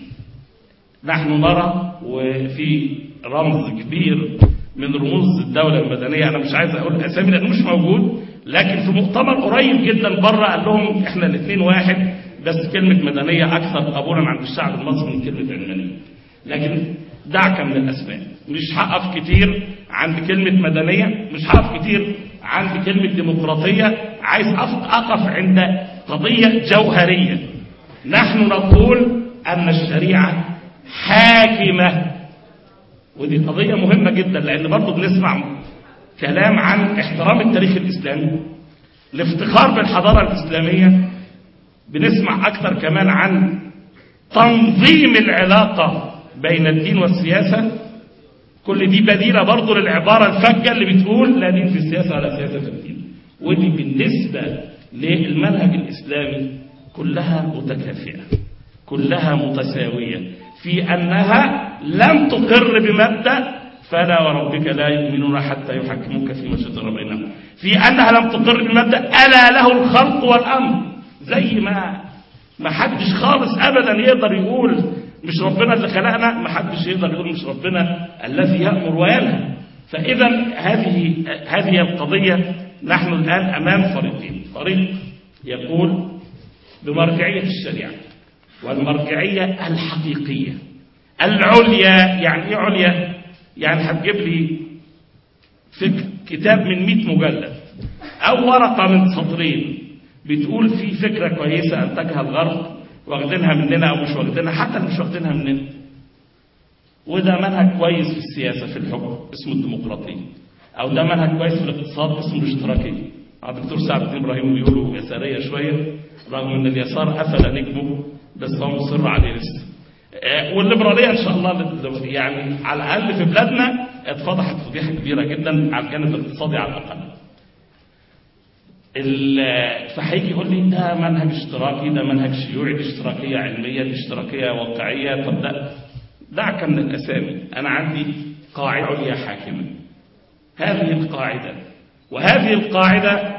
نحن نرى وفي رمز كبير من رموز الدولة المدنية انا مش عايز اقول اسامي لانه مش موجود لكن في مؤتمر قريب جدا بره قال لهم احنا الاثنين واحد بس كلمة مدنية اكثر قبولا عند الشعب المصري من كلمة علمانية لكن دعك من الاسماء مش هقف كتير عند كلمة مدنية مش هقف كتير عند كلمة ديمقراطية عايز أقف عند قضية جوهرية نحن نقول أن الشريعة حاكمة ودي قضية مهمة جدا لأن برضه بنسمع كلام عن احترام التاريخ الإسلامي الافتخار بالحضارة الإسلامية بنسمع أكثر كمان عن تنظيم العلاقة بين الدين والسياسة كل دي بديلة برضه للعبارة الفجة اللي بتقول لا دين في السياسة ولا سياسة في الدين ودي بالنسبة للمنهج الإسلامي كلها متكافئة كلها متساوية في أنها لم تقر بمبدأ فلا وربك لا يؤمنون حتى يحكموك فيما شجر بينهم في أنها لم تقر بمبدأ ألا له الخلق والأمر زي ما ما حدش خالص أبدا يقدر يقول مش ربنا اللي خلقنا ما حدش يقدر يقول مش ربنا الذي يأمر وينهى فإذا هذه هذه القضية نحن الآن أمام فريقين فريق يقول بمرجعية الشريعة والمرجعية الحقيقية العليا يعني ايه عليا يعني هتجيب لي فكر كتاب من 100 مجلد أو ورقة من سطرين بتقول في فكرة كويسة أنتجها الغرب واخدينها مننا او مش واخدينها حتى اللي مش واخدينها مننا وده منهج كويس في السياسه في الحكم اسمه الديمقراطيه او ده منهج كويس في الاقتصاد اسمه الاشتراكيه الدكتور سعد الدين ابراهيم بيقولوا يساريه شويه رغم ان اليسار قفل نجمه بس هو مصر عليه لسه والليبراليه ان شاء الله يعني على الاقل في بلادنا اتفضحت فضيحه كبيره جدا على الجانب الاقتصادي على الاقل فهيجي يقول لي ده منهج اشتراكي ده منهج شيوعي دي اشتراكية علمية دي اشتراكية واقعية طب ده دعك من الأسامي أنا عندي قاعدة عليا حاكمة هذه القاعدة وهذه القاعدة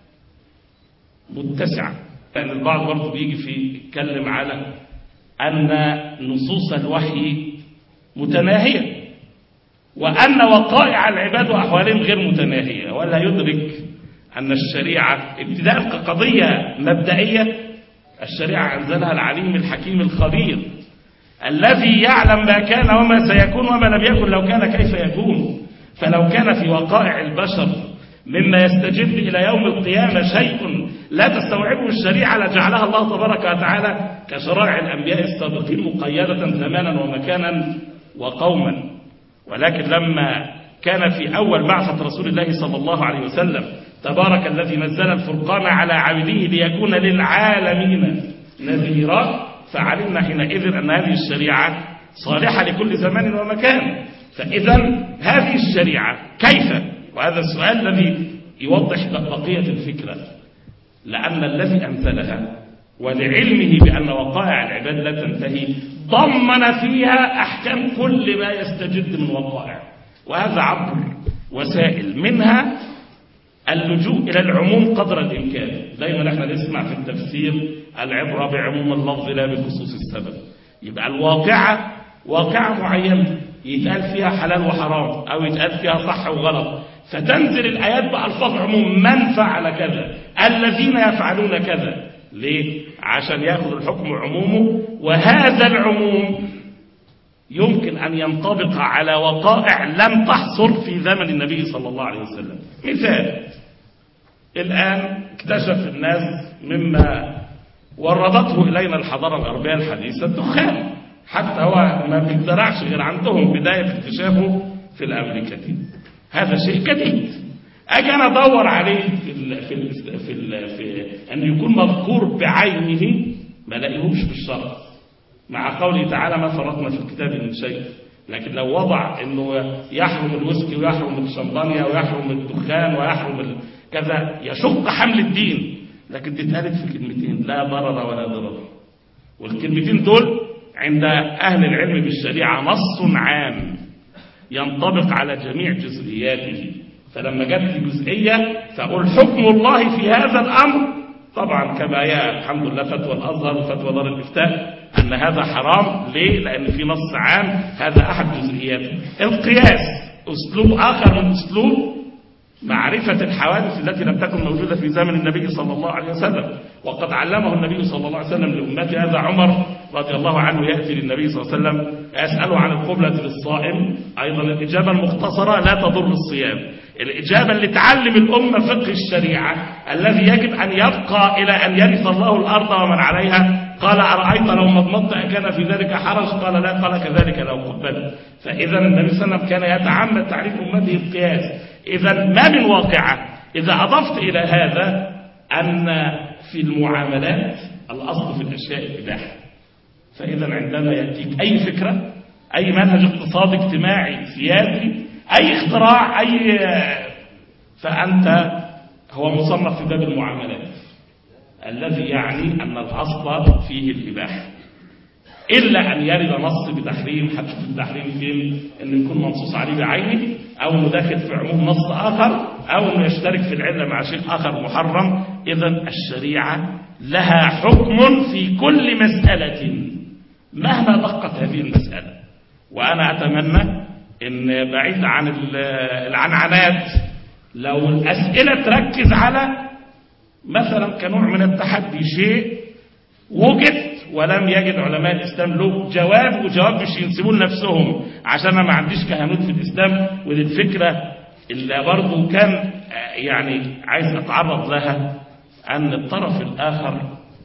متسعة لأن البعض برضه بيجي في يتكلم على أن نصوص الوحي متناهية وأن وقائع العباد وأحوالهم غير متناهية ولا يدرك أن الشريعة ابتداء كقضية مبدئية الشريعة أنزلها العليم الحكيم الخبير الذي يعلم ما كان وما سيكون وما لم يكن لو كان كيف يكون فلو كان في وقائع البشر مما يستجد إلى يوم القيامة شيء لا تستوعبه الشريعة لجعلها الله تبارك وتعالى كشرائع الأنبياء السابقين مقيدة زمانا ومكانا وقوما ولكن لما كان في أول بعثة رسول الله صلى الله عليه وسلم تبارك الذي نزل الفرقان على عبده ليكون للعالمين نذيرا فعلمنا حينئذ أن هذه الشريعة صالحة لكل زمان ومكان فإذا هذه الشريعة كيف وهذا السؤال الذي يوضح بقية الفكرة لأن الذي أنزلها ولعلمه بأن وقائع العباد لا تنتهي ضمن فيها أحكام كل ما يستجد من وقائع وهذا عبر وسائل منها اللجوء إلى العموم قدر الإمكان دايما احنا نسمع في التفسير العبرة بعموم اللفظ لا بخصوص السبب يبقى الواقعة واقعة معينة يتقال فيها حلال وحرام أو يتقال فيها صح وغلط فتنزل الآيات بألفاظ عموم من فعل كذا الذين يفعلون كذا ليه؟ عشان ياخذ الحكم عمومه وهذا العموم يمكن أن ينطبق على وقائع لم تحصل في زمن النبي صلى الله عليه وسلم مثال الآن اكتشف الناس مما وردته إلينا الحضارة الغربية الحديثة الدخان حتى هو ما بيتزرعش غير عندهم بداية اكتشافه في الأمريكتين هذا شيء جديد أجي أنا أدور عليه في ال في ال في, ال في أن يكون مذكور بعينه ما لاقيهوش في الشرع مع قوله تعالى ما فرطنا في الكتاب من شيء لكن لو وضع انه يحرم الويسكي ويحرم الشمبانيا ويحرم الدخان ويحرم ال- كذا يشق حمل الدين لكن دي اتقالت في كلمتين لا ضرر ولا ضرر والكلمتين دول عند اهل العلم بالشريعه نص عام ينطبق على جميع جزئياته فلما جت لي جزئيه فاقول حكم الله في هذا الامر طبعا كما هي الحمد لله فتوى الازهر وفتوى دار الافتاء ان هذا حرام ليه؟ لان في نص عام هذا احد جزئياته. القياس اسلوب اخر من اسلوب معرفة الحوادث التي لم تكن موجودة في زمن النبي صلى الله عليه وسلم وقد علمه النبي صلى الله عليه وسلم لأمته هذا عمر رضي الله عنه يأتي للنبي صلى الله عليه وسلم يسأله عن القبلة للصائم أيضا الإجابة المختصرة لا تضر الصيام الإجابة اللي تعلم الأمة فقه الشريعة الذي يجب أن يبقى إلى أن يرث الله الأرض ومن عليها قال أرأيت لو مضمضت أكان في ذلك حرج قال لا قال كذلك لو قبلت فإذا النبي صلى الله عليه وسلم كان يتعمد تعريف أمته القياس إذا ما من واقعة إذا أضفت إلى هذا أن في المعاملات الأصل في الأشياء الإباحة فإذا عندما يأتيك أي فكرة أي منهج اقتصادي اجتماعي سياسي أي اختراع أي فأنت هو مصنف في باب المعاملات الذي يعني أن الأصل فيه الإباحة إلا أن يرد نص بتحريم هتشوف التحريم فين إنه يكون منصوص عليه بعينه أو إنه داخل في عموم نص آخر أو إنه يشترك في العلة مع شيء آخر محرم إذا الشريعة لها حكم في كل مسألة مهما دقت هذه المسألة وأنا أتمنى إن بعيد عن ال- العنعنات لو الأسئلة تركز على مثلا كنوع من التحدي شيء وجد ولم يجد علماء الإسلام له جواب وجواب مش ينسبون نفسهم عشان أنا ما عنديش كهنوت في الإسلام ودي الفكرة اللي برضه كان آه، يعني عايز أتعرض لها أن الطرف الآخر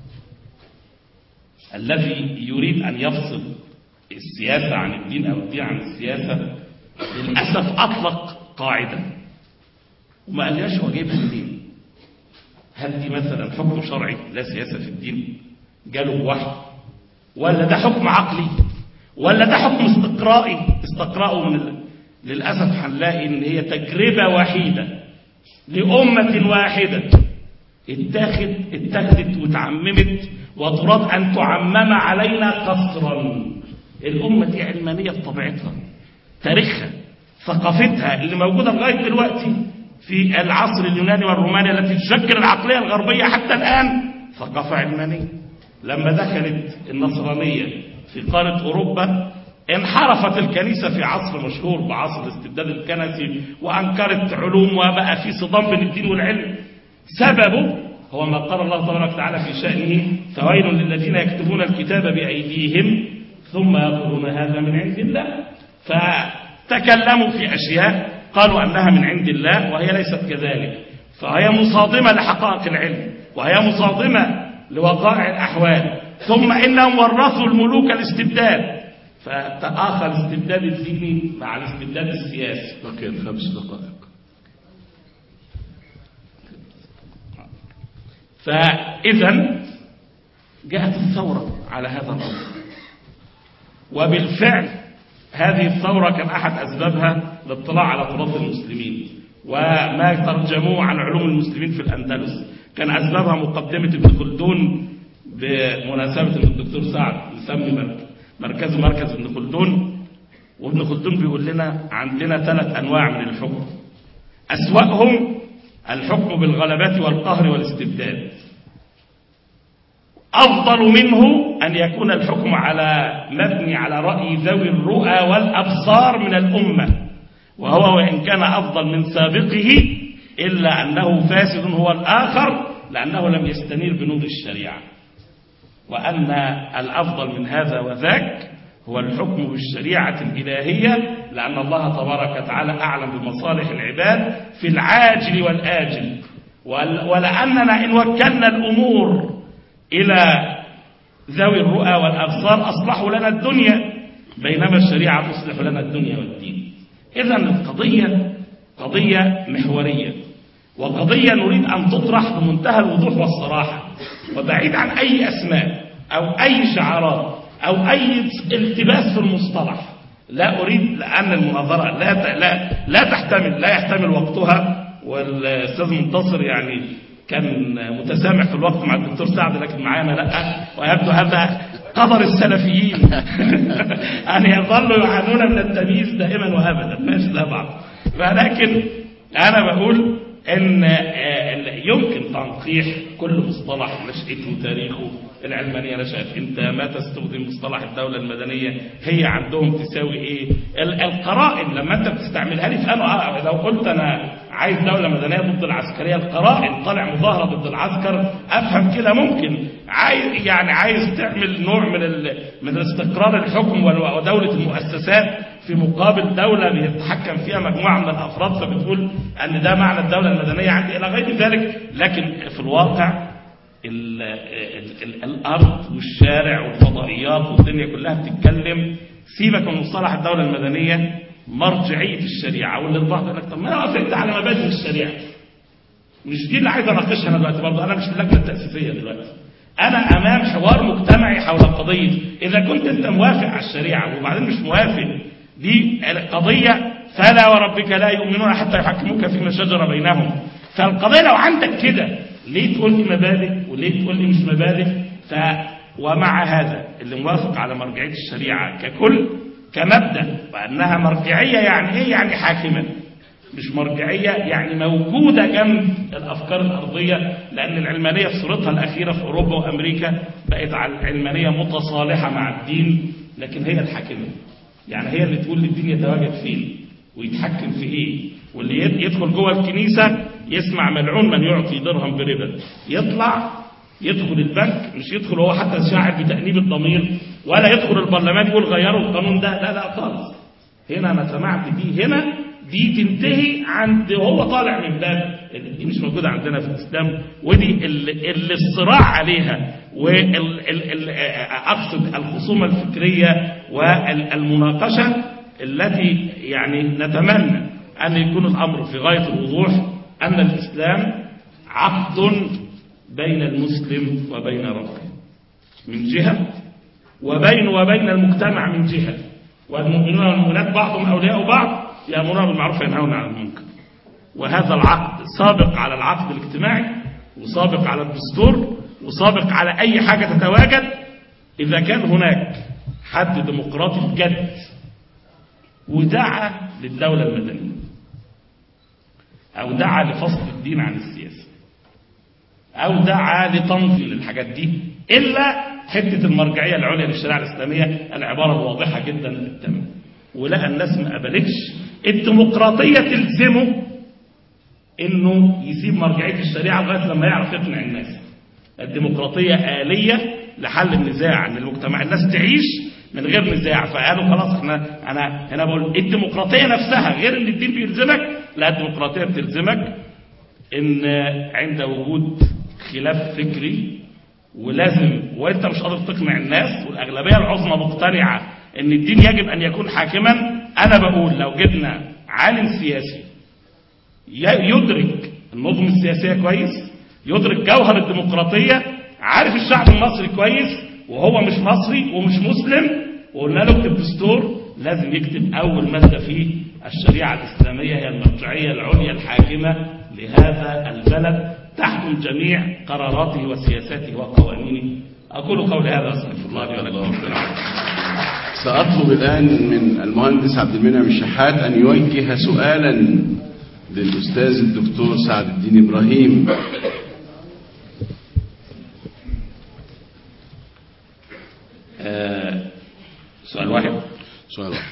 الذي يريد أن يفصل السياسة عن الدين أو الدين عن السياسة للأسف أطلق قاعدة وما قالهاش هو جايبها منين هل دي مثلا حكم شرعي لا سياسة في الدين جاله بوحي ولا ده حكم عقلي ولا ده حكم استقرائي استقراءه من ال... للأسف هنلاقي إن هي تجربة وحيدة لأمة واحدة اتخذ اتخذت وتعممت وتراد أن تعمم علينا قصرا الأمة دي علمانية بطبيعتها تاريخها ثقافتها اللي موجودة لغاية دلوقتي في العصر اليوناني والروماني التي تشكل العقلية الغربية حتى الآن ثقافة علمانية لما دخلت النصرانية في قارة أوروبا انحرفت الكنيسة في عصر مشهور بعصر الاستبداد الكنسي وأنكرت علوم وبقى في صدام بين الدين والعلم سببه هو ما قال الله تبارك وتعالى في شأنه فويل للذين يكتبون الكتاب بأيديهم ثم يقولون هذا من عند الله فتكلموا في أشياء قالوا أنها من عند الله وهي ليست كذلك فهي مصادمة لحقائق العلم وهي مصادمة لوقائع الأحوال ثم إنهم ورثوا الملوك الاستبداد فتآخى الاستبداد الديني مع الاستبداد السياسي بقي خمس دقائق فإذا جاءت الثورة على هذا الأمر وبالفعل هذه الثورة كان أحد أسبابها الاطلاع على تراث المسلمين وما ترجموه عن علوم المسلمين في الأندلس كان أسبابها مقدمة ابن خلدون بمناسبة ان الدكتور سعد مسمي مرك- مركزه مركز ابن خلدون وابن خلدون بيقول لنا عندنا ثلاث انواع من الحكم اسوأهم الحكم بالغلبة والقهر والاستبداد أفضل منه أن يكون الحكم على مبني على رأي ذوي الرؤى والأبصار من الأمة وهو وإن كان أفضل من سابقه إلا أنه فاسد هو الآخر لأنه لم يستنير بنور الشريعة وأن الأفضل من هذا وذاك هو الحكم بالشريعة الإلهية لأن الله تبارك وتعالى أعلم بمصالح العباد في العاجل والآجل ول- ولأننا إن وكلنا الأمور إلى ذوي الرؤى والأبصار أصلحوا لنا الدنيا بينما الشريعة تصلح لنا الدنيا والدين إذا القضية قضية محورية وقضية نريد أن تطرح بمنتهى الوضوح والصراحة وبعيد عن أي أسماء أو أي شعارات أو أي التباس في المصطلح لا أريد لأن المناظرة لا ت- لا لا تحتمل لا يحتمل وقتها والأستاذ منتصر يعني كان متسامح في الوقت مع الدكتور سعد لكن معانا لا ويبدو هذا قدر السلفيين أن يظلوا يعانون من التمييز دائما وأبدا ماشي ده بعض ولكن أنا بقول إن آه، يمكن تنقيح كل مصطلح نشأته وتاريخه العلمانية نشأت امتى ما تستخدم مصطلح الدولة المدنية هي عندهم تساوي ايه ال- القرائن لما انت بتستعملها لي في انا لو قلت انا عايز دولة مدنية ضد العسكرية القرائن طالع مظاهرة ضد العسكر افهم كده ممكن عايز يعني عايز تعمل نوع من ال... من استقرار الحكم وال- ودولة المؤسسات في مقابل دولة بيتحكم فيها مجموعة من الافراد فبتقول ان ده معنى الدولة المدنية عندي الى غير ذلك لكن في الواقع ال ال ال الأرض والشارع والفضائيات والدنيا كلها بتتكلم سيبك من مصطلح الدولة المدنية مرجعية الشريعة واللي البعض يقول لك طب ما أنا وافقت على مبادئ الشريعة مش دي اللي عايز اناقشها انا دلوقتي برضه انا مش في اللجنه التاسيسيه دلوقتي انا امام حوار مجتمعي حول قضيه اذا كنت انت موافق على الشريعه وبعدين مش موافق دي قضيه فلا وربك لا يؤمنون حتى يحكموك فيما شجر بينهم فالقضيه لو عندك كده ليه تقول لي مبادئ وليه تقول لي مش مبادئ ف ومع هذا اللي موافق على مرجعيه الشريعه ككل كمبدا وانها مرجعيه يعني ايه يعني حاكمه مش مرجعية يعني موجودة جنب الأفكار الأرضية لأن العلمانية في صورتها الأخيرة في أوروبا وأمريكا بقت على العلمانية متصالحة مع الدين لكن هي الحاكمة يعني هي اللي تقول للدين يتواجد فين ويتحكم في إيه واللي يد- يدخل جوه الكنيسة يسمع ملعون من يعطي درهم بربا يطلع يدخل البنك مش يدخل هو حتى شاعر بتأنيب الضمير ولا يدخل البرلمان يقول غيروا القانون ده لا لا خالص هنا انا سمعت دي هنا دي تنتهي عند هو طالع من باب دي مش موجوده عندنا في الاسلام ودي اللي, اللي الصراع عليها وال ال ال اقصد الخصومه الفكريه والمناقشه التي يعني نتمنى ان يكون الامر في غايه الوضوح ان الاسلام عقد بين المسلم وبين ربه من جهه وبين وبين المجتمع من جهة والمؤمنون والمؤمنات بعضهم أولياء بعض يأمرون بالمعروف وينهون عن المنكر وهذا العقد سابق على العقد الاجتماعي وسابق على الدستور وسابق على أي حاجة تتواجد إذا كان هناك حد ديمقراطي بجد ودعا للدولة المدنية أو دعا لفصل الدين عن السياسة أو دعا لتنظيم الحاجات دي إلا حتة المرجعية العليا للشريعة الإسلامية العبارة الواضحة جدا للتمام ولقى الناس ما قبلتش الديمقراطية تلزمه إنه يسيب مرجعية الشريعة لغاية لما يعرف يقنع الناس الديمقراطية آلية لحل النزاع ان المجتمع الناس تعيش من غير نزاع فقالوا خلاص احنا انا هنا بقول الديمقراطيه نفسها غير ان الدين بيلزمك لا الديمقراطيه بتلزمك ان عند وجود خلاف فكري ولازم وانت مش قادر تقنع الناس والاغلبيه العظمى مقتنعه ان الدين يجب ان يكون حاكما انا بقول لو جبنا عالم سياسي ي- يدرك النظم السياسيه كويس يدرك جوهر الديمقراطيه عارف الشعب المصري كويس وهو مش مصري ومش مسلم وقلنا له اكتب دستور لازم يكتب اول ماده فيه الشريعه الاسلاميه هي المرجعيه العليا الحاكمه لهذا البلد تحكم جميع قراراته وسياساته وقوانينه أقول قولي هذا أستغفر الله لي ولكم سأطلب الآن من المهندس عبد المنعم الشحات أن يوجه سؤالا للأستاذ الدكتور سعد الدين إبراهيم آه، سؤال واحد سؤال واحد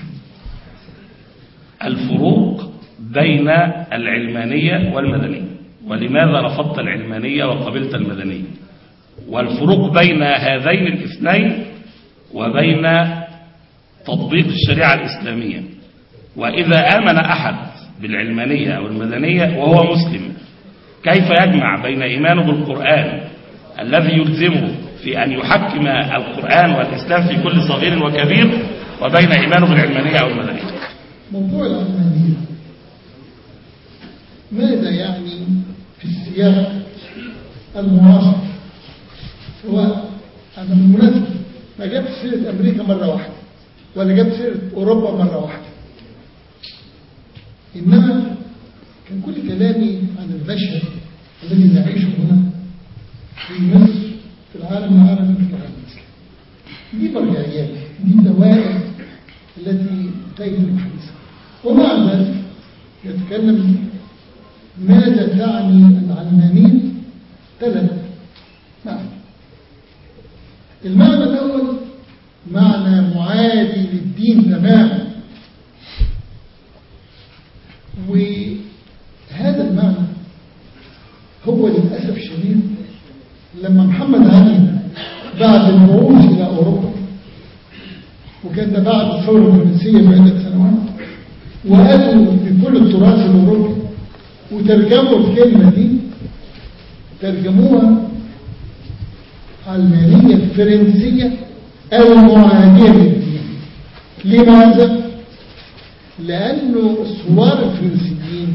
الفروق بين العلمانية والمدنية ولماذا رفضت العلمانية وقبلت المدنية والفروق بين هذين الاثنين وبين تطبيق الشريعة الإسلامية وإذا آمن أحد بالعلمانية أو المدنية وهو مسلم كيف يجمع بين إيمانه بالقرآن الذي يلزمه في أن يحكم القرآن والإسلام في كل صغير وكبير وبين إيمانه بالعلمانية أو المدنية موضوع العلمانية ماذا يعني في السياق المعاصر سواء أنا بالمناسبة ما جبت سيرة أمريكا مرة واحدة ولا جبت سيرة أوروبا مرة واحدة إنما كان كل كلامي عن المشهد الذي نعيشه هنا في مصر في العالم العربي في العالم الإسلامي دي مرجعيات دي الدوائر التي تجد الحديثة ومع ذلك يتكلم ماذا تعني العلمانية ثلاث معنى المعنى الأول معنى معادي للدين تماما وهذا المعنى هو للأسف الشديد لما محمد علي بعد البعوث إلى أوروبا وكان ده بعد الثورة الفرنسية بعدة سنوات وأتوا بكل التراث الأوروبي وترجموا الكلمة دي ترجموها علمانية الفرنسية المعادية للدين لماذا؟ لأنه الثوار الفرنسيين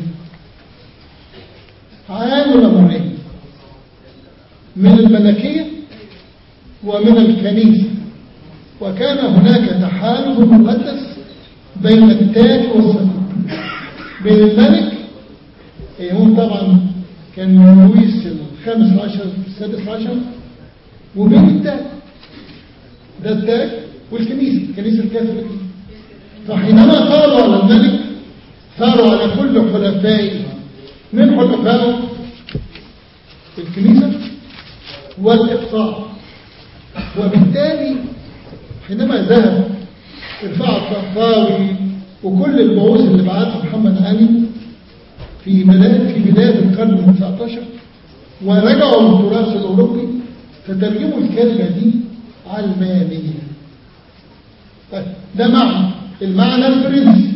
عانوا الأمرين من الملكية ومن الكنيسة وكان هناك تحالف مقدس بين التاج والصديق بين الملك هم طبعا كان من لويس الخامس عشر السادس عشر وبين التاج ده التاج والكنيسة الكنيسة الكاثوليكية فحينما ثاروا على الملك ثاروا على كل حلفائه من حلفائه الكنيسة والإقطاع وبالتالي حينما ذهب رفاعة الطهطاوي وكل البعوث اللي بعثها محمد علي في بلاد في بداية القرن ال 19 ورجعوا للتراث الأوروبي فترجموا الكلمة دي علمانية طيب ده معنى المعنى الفرنسي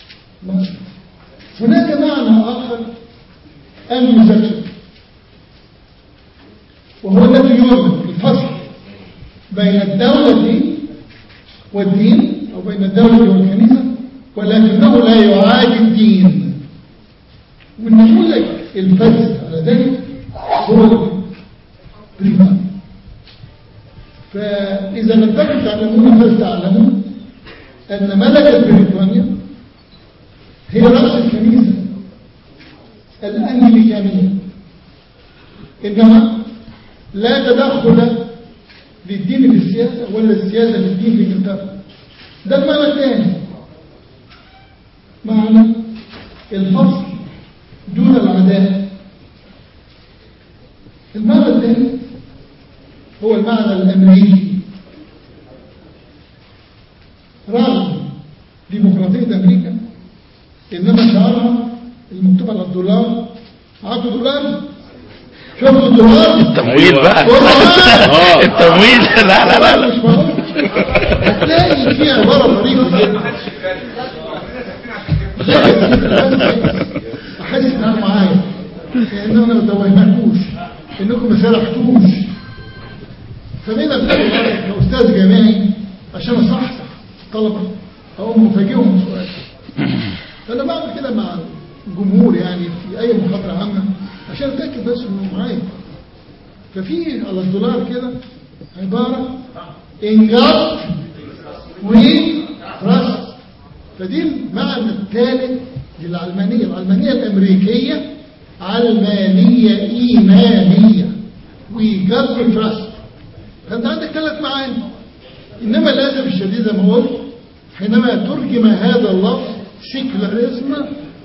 هناك معنى آخر أنجلوساكسون وهو الذي يؤمن بالفصل بين الدولة والدين أو بين الدولة والكنيسة ولكنه لا يعادي الدين والنموذج الفاسد على ذلك هو بريطانيا فإذا لم تكن تعلمون فلتعلمون أن ملكة بريطانيا هي رأس الكنيسة الأنجليكانية إنما لا تدخل للدين في السياسة ولا السياسة للدين في انجلترا ده المعنى الثاني معنى الفصل دون العداء المعنى الثاني هو المعنى الأمريكي رغم ديمقراطية أمريكا إنما شعارها المكتوب على الدولار عدوا دولار شوفوا الدولار التمويل بقى آه. التمويل لا لا لا, لا. مش معقول هتلاقي في عبارة طريقة جدا احس انها معايا لانه انا ما توهمكوش انكم ما سرحتوش فبين ابتدي كاستاذ جامعي عشان اصحصح الطلبه اقوم مفاجئهم سؤال فانا بعمل كده مع الجمهور يعني في اي محاضره عامه عشان اتاكد بس انه معايا ففي على الدولار كده عباره انجاز وتراست فدي المعنى الثالث للعلمانية العلمانية الأمريكية علمانية إيمانية we got to trust فانت عندك ثلاث معاني انما للاسف الشديد زي ما قلت حينما ترجم هذا اللفظ سيكولاريزم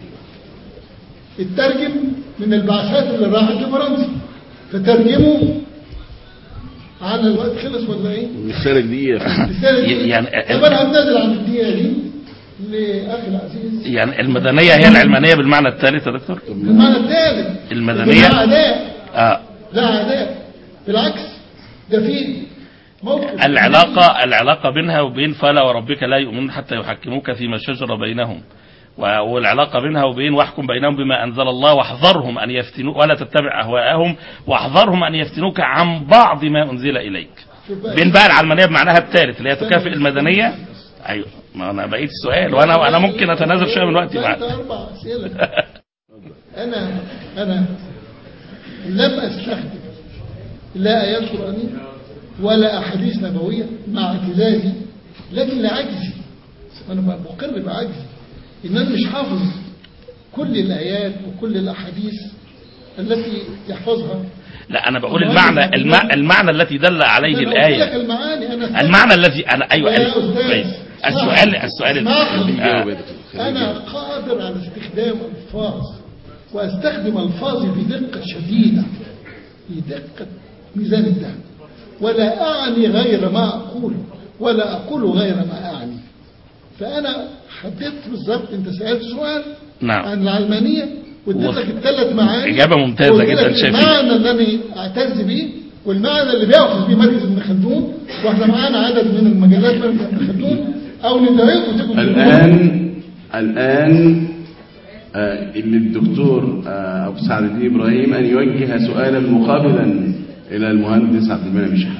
اترجم من البعثات اللي راحت لفرنسا فترجموا على الوقت خلص ولا ايه؟ مستنك دقيقة الرسالة دي يعني- طب انا هنزل عن الدقيقه دي لاخي العزيز يعني المدنية هي العلمانية بالمعنى الثالث يا دكتور المعنى الثالث المدنية؟ لا عداء آه. لا عداء بالعكس ده في موقف العلاقة العلاقة بينها وبين فلا وربك لا يؤمنون حتى يحكموك فيما شجر بينهم و- والعلاقة بينها وبين واحكم بينهم بما أنزل الله واحذرهم أن يفتنوك ولا تتبع أهواءهم واحذرهم أن يفتنوك عن بعض ما أنزل إليك شوف بقى. بين بقى العلمانية بمعناها الثالث اللي هي تكافئ المدنية أيوة ما أنا بقيت السؤال وأنا أنا ممكن أتنازل شوية من وقتي ثلاث بعد اربع اسئله انا انا لم استخدم لا ايات قرانيه ولا احاديث نبويه مع اعتزازي لكن لعجزي انا بقر بعجزي ان انا مش حافظ كل الايات وكل الاحاديث التي يحفظها لا أنا بقول المعنى الم- المعنى التي دل عليه أنا قلت الآية لك المعاني انا المعنى الذي أنا أيوة يا ال- أستاذ. كويس. السؤال السؤال اسمح لي. آه. جاوب يا دكتور. خليك أنا جاوب. قادر على استخدام ألفاظ وأستخدم ألفاظي بدقة شديدة بدقة ميزان الذهب ولا أعني غير ما أقول ولا أقول غير ما أعني فأنا حددت بالظبط أنت سألت سؤال نعم. عن العلمانية واديت وف- لك الثلاث معاني إجابة ممتازة وقلت جداً لك شايفين. المعنى اللي أنا أعتز بيه والمعنى اللي بيأخذ بيه مركز ابن خلدون واحنا معانا عدد من المجلات مركز ابن خلدون أو ندعيكم تكونوا الآن الآن آه، اللي الدكتور آه، أبو سعد الدين إبراهيم أن يوجه سؤالا مقابلا إلى المهندس عبد المنعم شحات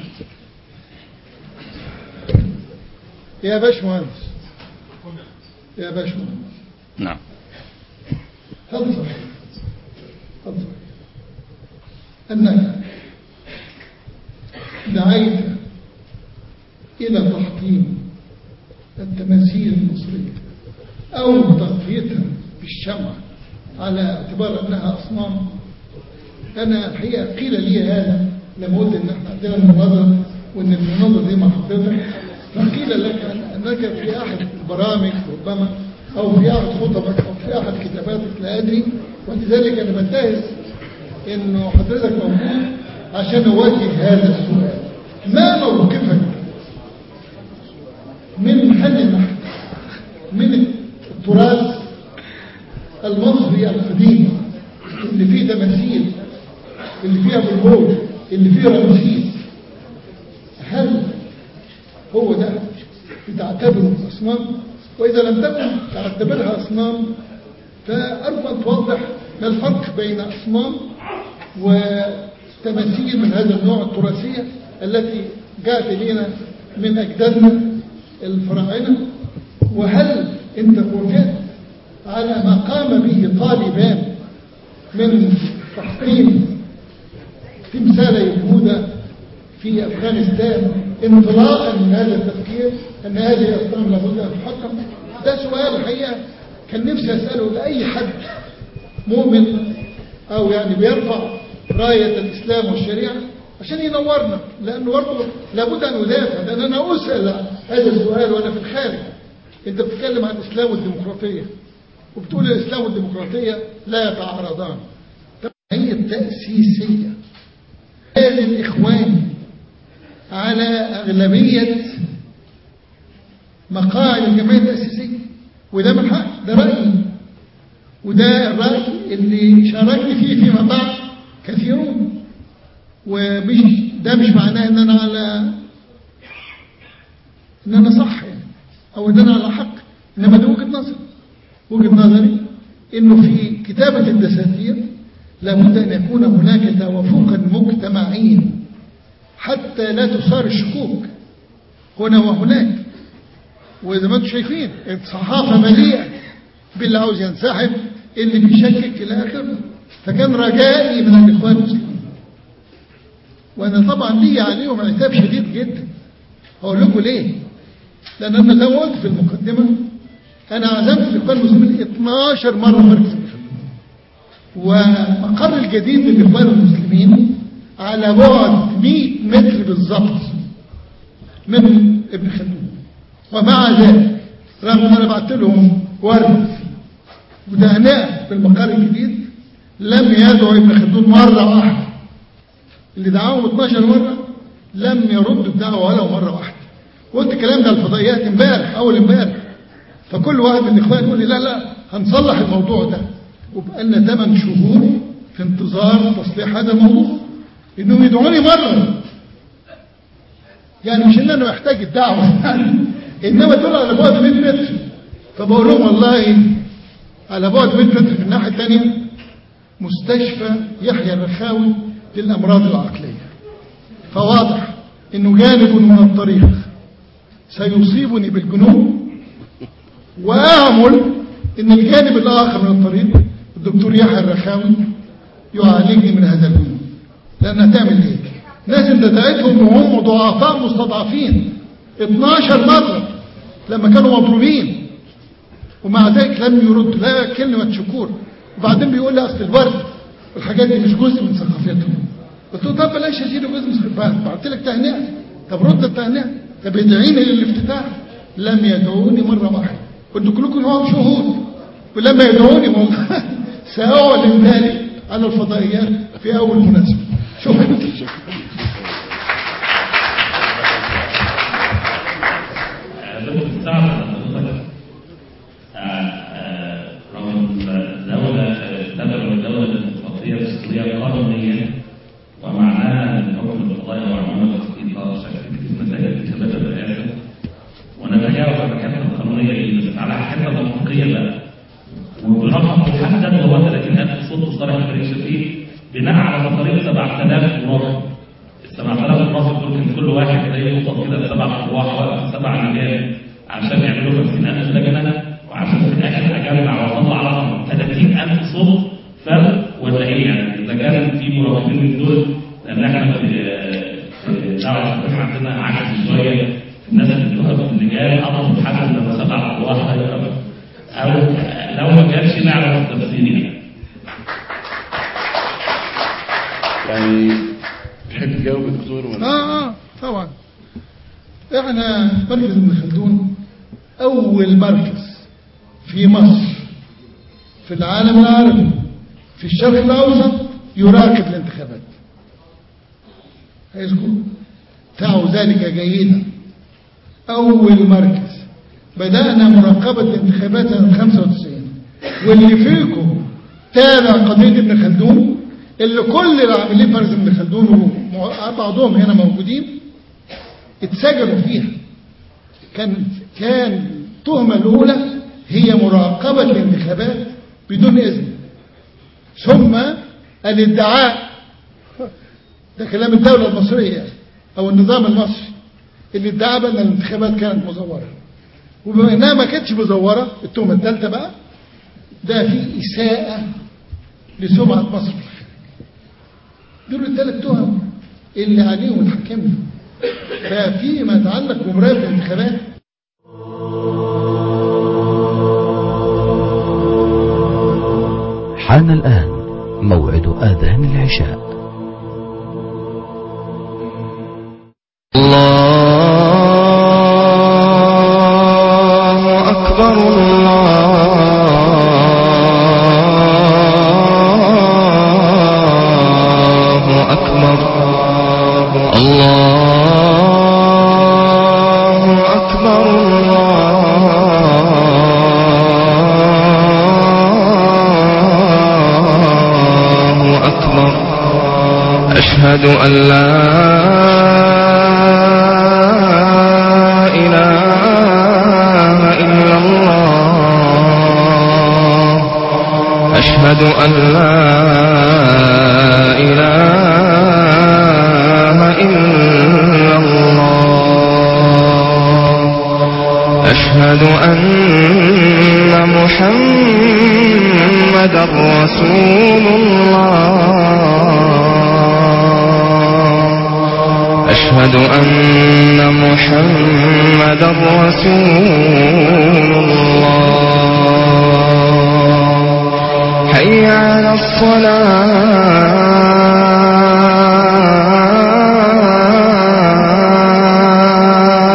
يا باشمهندس يا باشمهندس نعم تفضل تفضل أنك دعيت إلى تحطيم التماثيل المصرية أو تغطيتها بالشمع على اعتبار أنها أصنام أنا الحقيقة قيل لي هذا لما قلت إن إحنا عندنا مناظرة وإن المناظرة دي مع حضرتك فقيل لك أن- أنك في أحد البرامج ربما أو في أحد خطبك أو في أحد كتاباتك لا أدري ولذلك أنا بنتهز إنه حضرتك موجود عشان أوجه هذا السؤال ما موقفك من حل النحو من التراث المصري القديم اللي فيه تماثيل اللي فيه ابو الهول اللي فيه رمسيس هل هو ده بتعتبره اصنام واذا لم تكن تعتبرها اصنام فارجو ان توضح ما الفرق بين اصنام وتماثيل من هذا النوع التراثيه التي جاءت الينا من اجدادنا الفراعنه وهل انت وجدت على ما قام به طالبان من تحطيم تمثال يهودا في افغانستان انطلاقا من هذا التفكير ان هذه الاصنام لابد ان تحطم ده سؤال الحقيقه كان نفسي اساله لاي حد مؤمن او يعني بيرفع رايه الاسلام والشريعه عشان ينورنا لانه برضه لابد ان ادافع لان انا اسال هذا السؤال وانا في الخارج انت بتتكلم عن الاسلام والديمقراطيه وبتقول الاسلام والديمقراطيه لا يتعارضان طب هي التاسيسيه هذا الاخوان على اغلبيه مقاعد الجمعيه التاسيسيه وده من حق ده رايي وده الراي اللي شاركني فيه فيما بعد كثيرون ومش ده مش معناه ان انا على ان انا صح يعني او ان انا على حق انما ده وجهه نظر وجهه نظري انه في كتابه الدساتير لابد ان يكون هناك توافقا مجتمعيا حتى لا تثار الشكوك هنا وهناك وزي ما انتم شايفين الصحافه مليئه باللي عاوز ينسحب اللي بيشكك الى اخره فكان رجائي من الاخوان المسلمين وانا طبعا لي عليهم عتاب شديد جدا هقول لكم ليه لان انا زي ما قلت في المقدمه انا عزمت الاخوان المسلمين 12 مره مركز الخدمه ومقر الجديد للاخوان المسلمين على بعد 100 متر بالظبط من ابن خلدون ومع ذلك رغم ان انا بعت لهم ورد وتهنئه بالمقال الجديد لم يدعو ابن خلدون مره واحده اللي دعاهم 12 مره لم يردوا الدعوه ولو مره واحده قلت الكلام ده الفضائيات امبارح اول امبارح فكل واحد من الاخوان يقول لي لا لا هنصلح الموضوع ده وبقالنا 8 شهور في انتظار تصليح هذا الموضوع انهم يدعوني مره يعني مش ان انا محتاج الدعوه يعني انما دول على بعد 100 متر فبقول لهم والله على بعد 100 متر في الناحيه الثانيه مستشفى يحيى الرخاوي للامراض العقليه فواضح انه جانب من الطريق سيصيبني بالجنون وامل ان الجانب الاخر من الطريق الدكتور يحيى الرخاوي يعالجني من هذا الجنون لان هتعمل ايه ناس انت دعيتهم وهم ضعفاء مستضعفين 12 مره لما كانوا مظلومين ومع ذلك لم يرد لا كلمه شكور وبعدين بيقول لي اصل البرد والحاجات دي مش جزء من ثقافتهم قلت له طب بلاش اشيله جزء من ثقافتهم بعت لك تهنئه طب رد التهنئه طب ادعيني للافتتاح لم يدعوني مره واحده قلت كلكم معهم شهود ولما يدعوني والله ساعلن ذلك على الفضائيات في اول مناسبه شكرا دكتور السعد حضرتك رغم الدولة تدعو الدولة الديمقراطية السورية قانونيا ومعناها ان حكم القضايا وعموم التسقيط شكل في مسائل انتخابات الرئاسة ونتجاوز المكاتب القانونية دي بس على حاجة منطقية بقى والرقم محدد هو 30000 صوت وصالح فريق شفيق بناء على مصاريف 7000 مرافق ال 7000 مرافق دول كان كل واحد زي يخطط كده سبع ارواح واقف سبع رجال عشان يعملوا 50000 لجنه وعشان في الاخر اجمع واطلع رقم 30000 صوت فرق ولا ايه يعني اذا كان في مرافقين من دول لان احنا في في دعوه الفقه عندنا عكس شويه الناس اللي بتقف في اللجان اضرب حد لما سبع ارواح هيقف او لو ما كانش نعرف التفسير يعني يعني تحب تجاوب يا دكتور ولا اه اه طبعا احنا مركز ابن خلدون اول مركز في مصر في العالم العربي في الشرق الاوسط يراقب الانتخابات هيذكر تعوا ذلك جيدا اول مركز بدأنا مراقبة الانتخابات سنة 95 واللي فيكم تابع قضية ابن خلدون اللي كل العاملين فرز ابن خلدون وبعضهم هنا موجودين اتسجلوا فيها كان كان التهمة الأولى هي مراقبة الانتخابات بدون إذن ثم الادعاء ده كلام الدولة المصرية أو النظام المصري اللي ادعى بأن الانتخابات كانت مزورة وبما انها ما كانتش مزوره التهمه الثالثه بقى ده في اساءه لسمعه مصر في الخارج دول الثلاث تهم اللي عليهم الحكم ففيما يتعلق بمراقبه الانتخابات حان الآن موعد آذان العشاء الله أكبر الله أكبر الله أكبر الله أكبر أشهد أن لا إله إلا الله أشهد أن لا إله إلا الله أشهد أن محمد رسول الله أشهد أن محمد رسول الله حي على الصلاة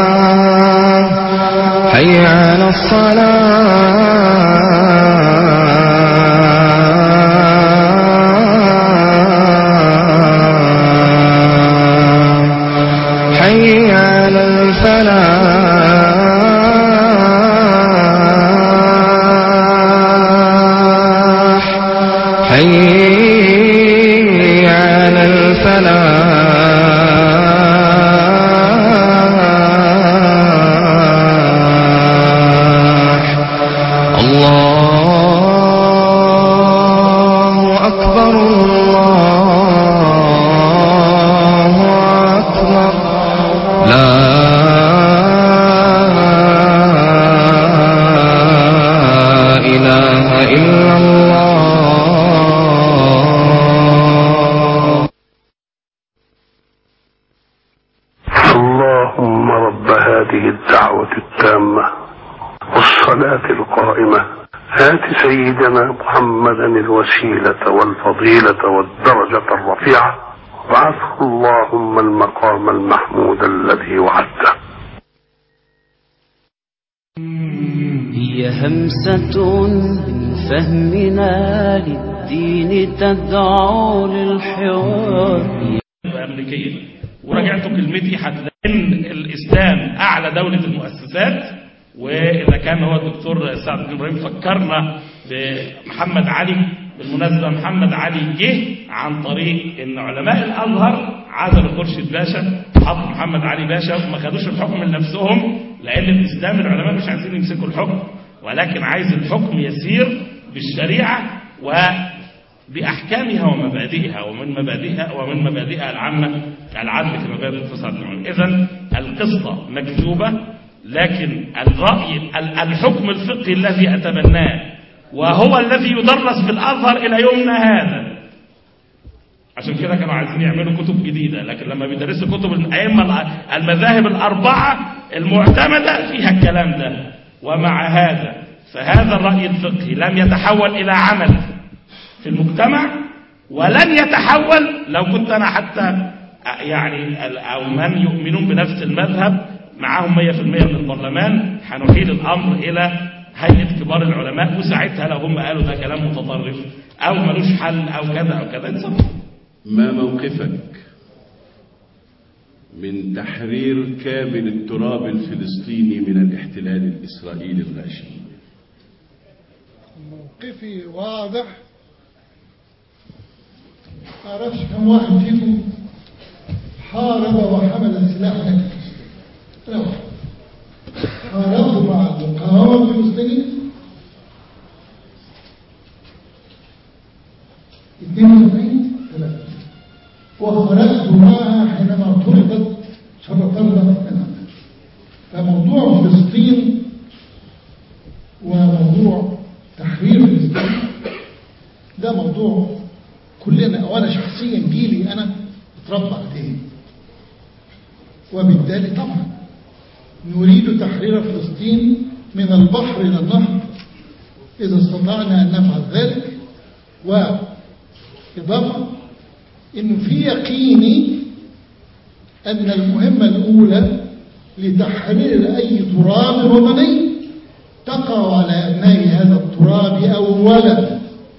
حي على الفلاح الله أكبر الله أكبر لا إله إلا الله اللهم رب هذه الدعوة التامة والصلاة القائمة آت سيدنا محمدا الوسيلة والفضيلة والدرجة الرفيعة وعفه اللهم المقام المحمود الذي وعدته هي همسة من فهمنا للدين تدعو للحوار الامريكيه وراجعتوا كلمتي هتلاقي ان الاسلام اعلى دوله المؤسسات واذا كان هو الدكتور سعد بن ابراهيم فكرنا بمحمد علي بالمناسبه محمد علي جه عن طريق ان علماء الازهر عزلوا خورشيد باشا حطوا محمد علي باشا وما خدوش الحكم لنفسهم لان الاسلام العلماء مش عايزين يمسكوا الحكم ولكن عايز الحكم يسير بالشريعه و بأحكامها ومبادئها ومن مبادئها ومن مبادئها العامة العدل كما بين الاقتصاد العلمي. إذا القصة مكتوبة لكن الرأي ال- الحكم الفقهي الذي أتبناه وهو الذي يدرس في الأزهر إلى يومنا هذا عشان كده كانوا عايزين يعملوا كتب جديدة لكن لما بيدرسوا كتب الأئمة المذاهب الأربعة المعتمدة فيها الكلام ده ومع هذا فهذا الرأي الفقهي لم يتحول إلى عمل في المجتمع ولن يتحول لو كنت أنا حتى يعني ال- أو من يؤمنون بنفس المذهب معاهم 100% من البرلمان هنحيل الأمر إلى هيئة كبار العلماء وساعتها لو هم قالوا ده كلام متطرف أو ملوش حل أو كذا أو كذا يتصرف ما موقفك من تحرير كامل التراب الفلسطيني من الاحتلال الإسرائيلي الغاشم موقفي واضح ما اعرفش كم واحد فيكم حارب وحمل السلاح هناك أنا واحد. حاربت مع المقاومة الفلسطينية 72 ثلاثة وخرجت معها حينما طردت شر طردة منها فموضوع فلسطين وموضوع تحرير فلسطين ده موضوع كلنا وانا شخصيا جيلي انا اتربى عليه وبالتالي طبعا نريد تحرير فلسطين من البحر الى النهر اذا استطعنا ان نفعل ذلك واضافه انه في يقيني ان المهمه الاولى لتحرير اي تراب وطني تقع على أبناء هذا التراب أولا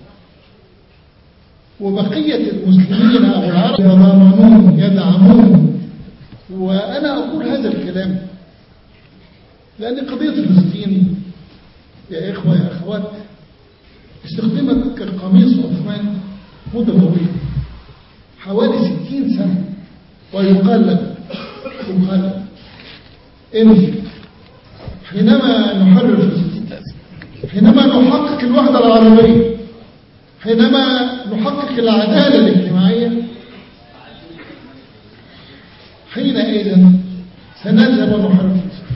وبقية المسلمين أو العرب يضامنون يدعمون وأنا أقول هذا الكلام لأن قضية فلسطين يا إخوة يا أخوات استخدمت كالقميص عثمان مدة طويلة حوالي ستين سنة ويقال لك يقال لك إن حينما نحرر فلسطين حينما نحقق الوحدة العربية حينما نحقق العدالة الاجتماعية حينئذ سنذهب ونحرر فلسطين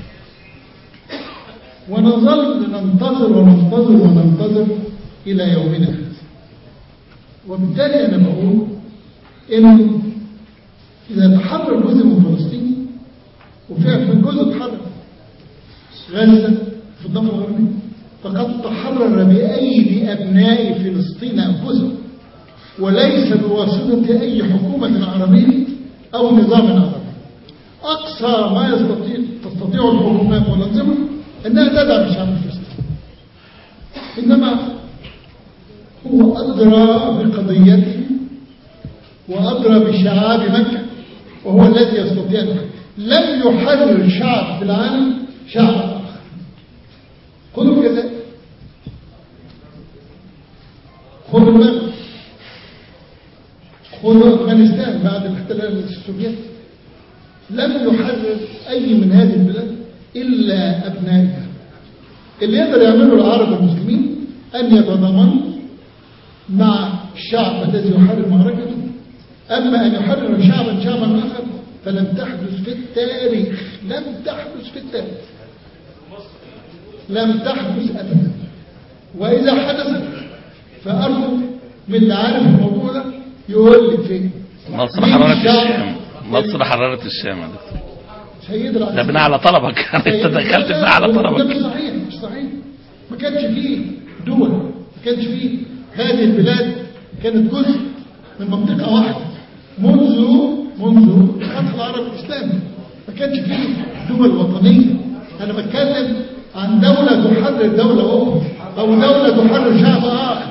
ونظل ننتظر وننتظر وننتظر إلى يومنا هذا وبالتالي أنا بقول إنه إذا تحرر جزء من فلسطين وفعلا جزء تحرر غزة في الضفة الغربية فقد تحرر بأيدي أبناء فلسطين أنفسهم وليس بواسطة أي حكومة عربية أو نظام عربي أقصى ما يستطيع تستطيع الحكومات والأنظمة أنها تدعم الشعب الفلسطيني إنما هو أدرى بقضيته وأدرى بشعاب مكة وهو الذي يستطيع أن لم يحرر شعب في العالم شعب آخر خذوا كذلك خذوا بالك منذ أفغانستان بعد الاحتلال السوفيتي لم يحرر أي من هذه البلاد إلا أبنائها اللي يقدر يعمله العرب المسلمين أن يتضامنوا مع الشعب الذي يحرر معركته أما أن يحرر شعبا شعبا آخر فلم تحدث في التاريخ لم تحدث في التاريخ لم تحدث أبدا وإذا حدثت فأرجو من اللي عارف الموضوع ده يقول لي فين مصر مين حررت الشعب الشام مصر حررت الشام يا دكتور سيد العزيز ده بناء على طلبك انت دخلت بناء على ده طلبك مش صحيح مش صحيح ما كانش فيه دول ما كانش فيه هذه البلاد كانت جزء من منطقة واحدة منذ منذ فتح العرب الإسلامي ما كانش فيه دول وطنية أنا بتكلم عن دولة تحرر دولة أخرى أو دولة تحرر شعب آخر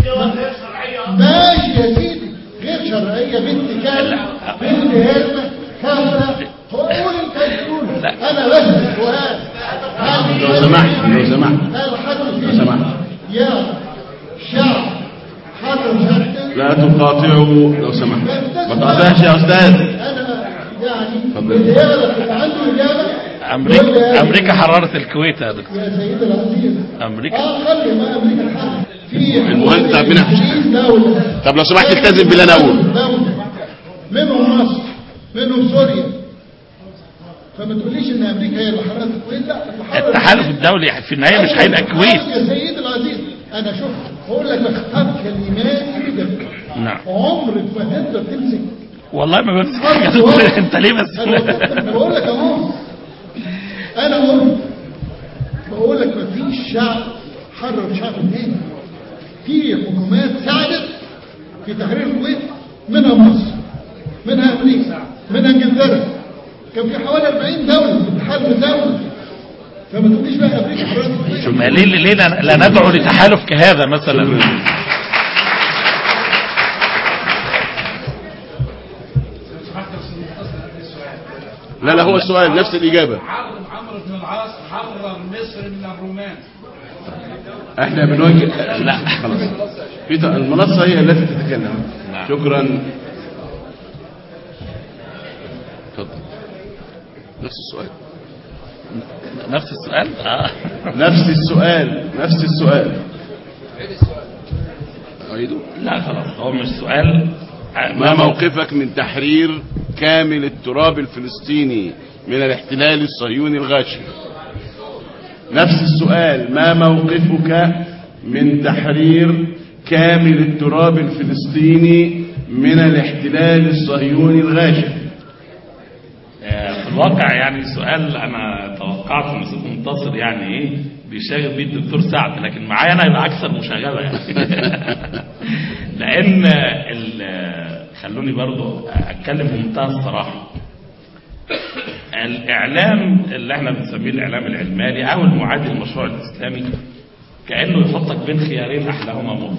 ماشي يا سيدي غير شرعية بنت كلب بنت هرمة كافرة قول انت تقول انا بس سؤال هل لو سمحت لو سمحت هل حد لو سمحت يا شعب حرر شعب لا تقاطعوا لو سمحت ما تقاطعش يا أستاذ انا يعني اتفضل. اللي يعرف عنده اجابه يقول لي امريكا يا- امريكا حررت الكويت يا دكتور يا سيدي العزيز امريكا اه خلي ما امريكا الحرب في المهندس عبد المنعم. 20 دولة طب لو سمحت التزم باللي أنا أقوله. دولة منهم مصر منهم سوريا فما تقوليش ان امريكا هي اللي حررت الكويت لا اللي حرر التحالف الدولي في النهايه مش هيبقى الكويت يا سيدي العزيز انا شوف بقول لك اختار كلماتي بجد نعم عمرك ما تقدر تمسك والله ما بمسك حاجه يا دكتور انت ليه بس انا أنا بقول لك اهو انا قلت بقول لك ما فيش شعب حرر شعب تاني في حكومات ساعدت في تحرير الكويت منها مصر منها امريكا منها انجلترا كان في حوالي 40 دوله في اتحاد الدوله فما تقوليش بقى امريكا حررت الكويت ثم ليه ليه لا لا ندعو لتحالف كهذا مثلا لا لا هو السؤال نفس الإجابة عمرو عمرو بن العاص حرر مصر من الرومان احنا بنواجه لا خلاص في ت- المنصة هي التي تتكلم نعم. شكرا اتفضل نفس السؤال نفس السؤال اه نفس السؤال نفس السؤال أعيده لا خلاص هو مش سؤال ما موقفك من تحرير كامل التراب الفلسطيني من الاحتلال الصهيوني الغاشم نفس السؤال ما موقفك من تحرير كامل التراب الفلسطيني من الاحتلال الصهيوني الغاشم آه، في الواقع يعني سؤال انا توقعت ان استاذ منتصر يعني ايه بيشاغب بيه الدكتور سعد لكن معايا انا يبقى اكثر مشاغبه يعني لان ال- خلوني برضو اتكلم بمنتهى الصراحه الاعلام اللي احنا بنسميه الاعلام العلماني او المعادي للمشروع الاسلامي كانه يحطك بين خيارين احلاهما مر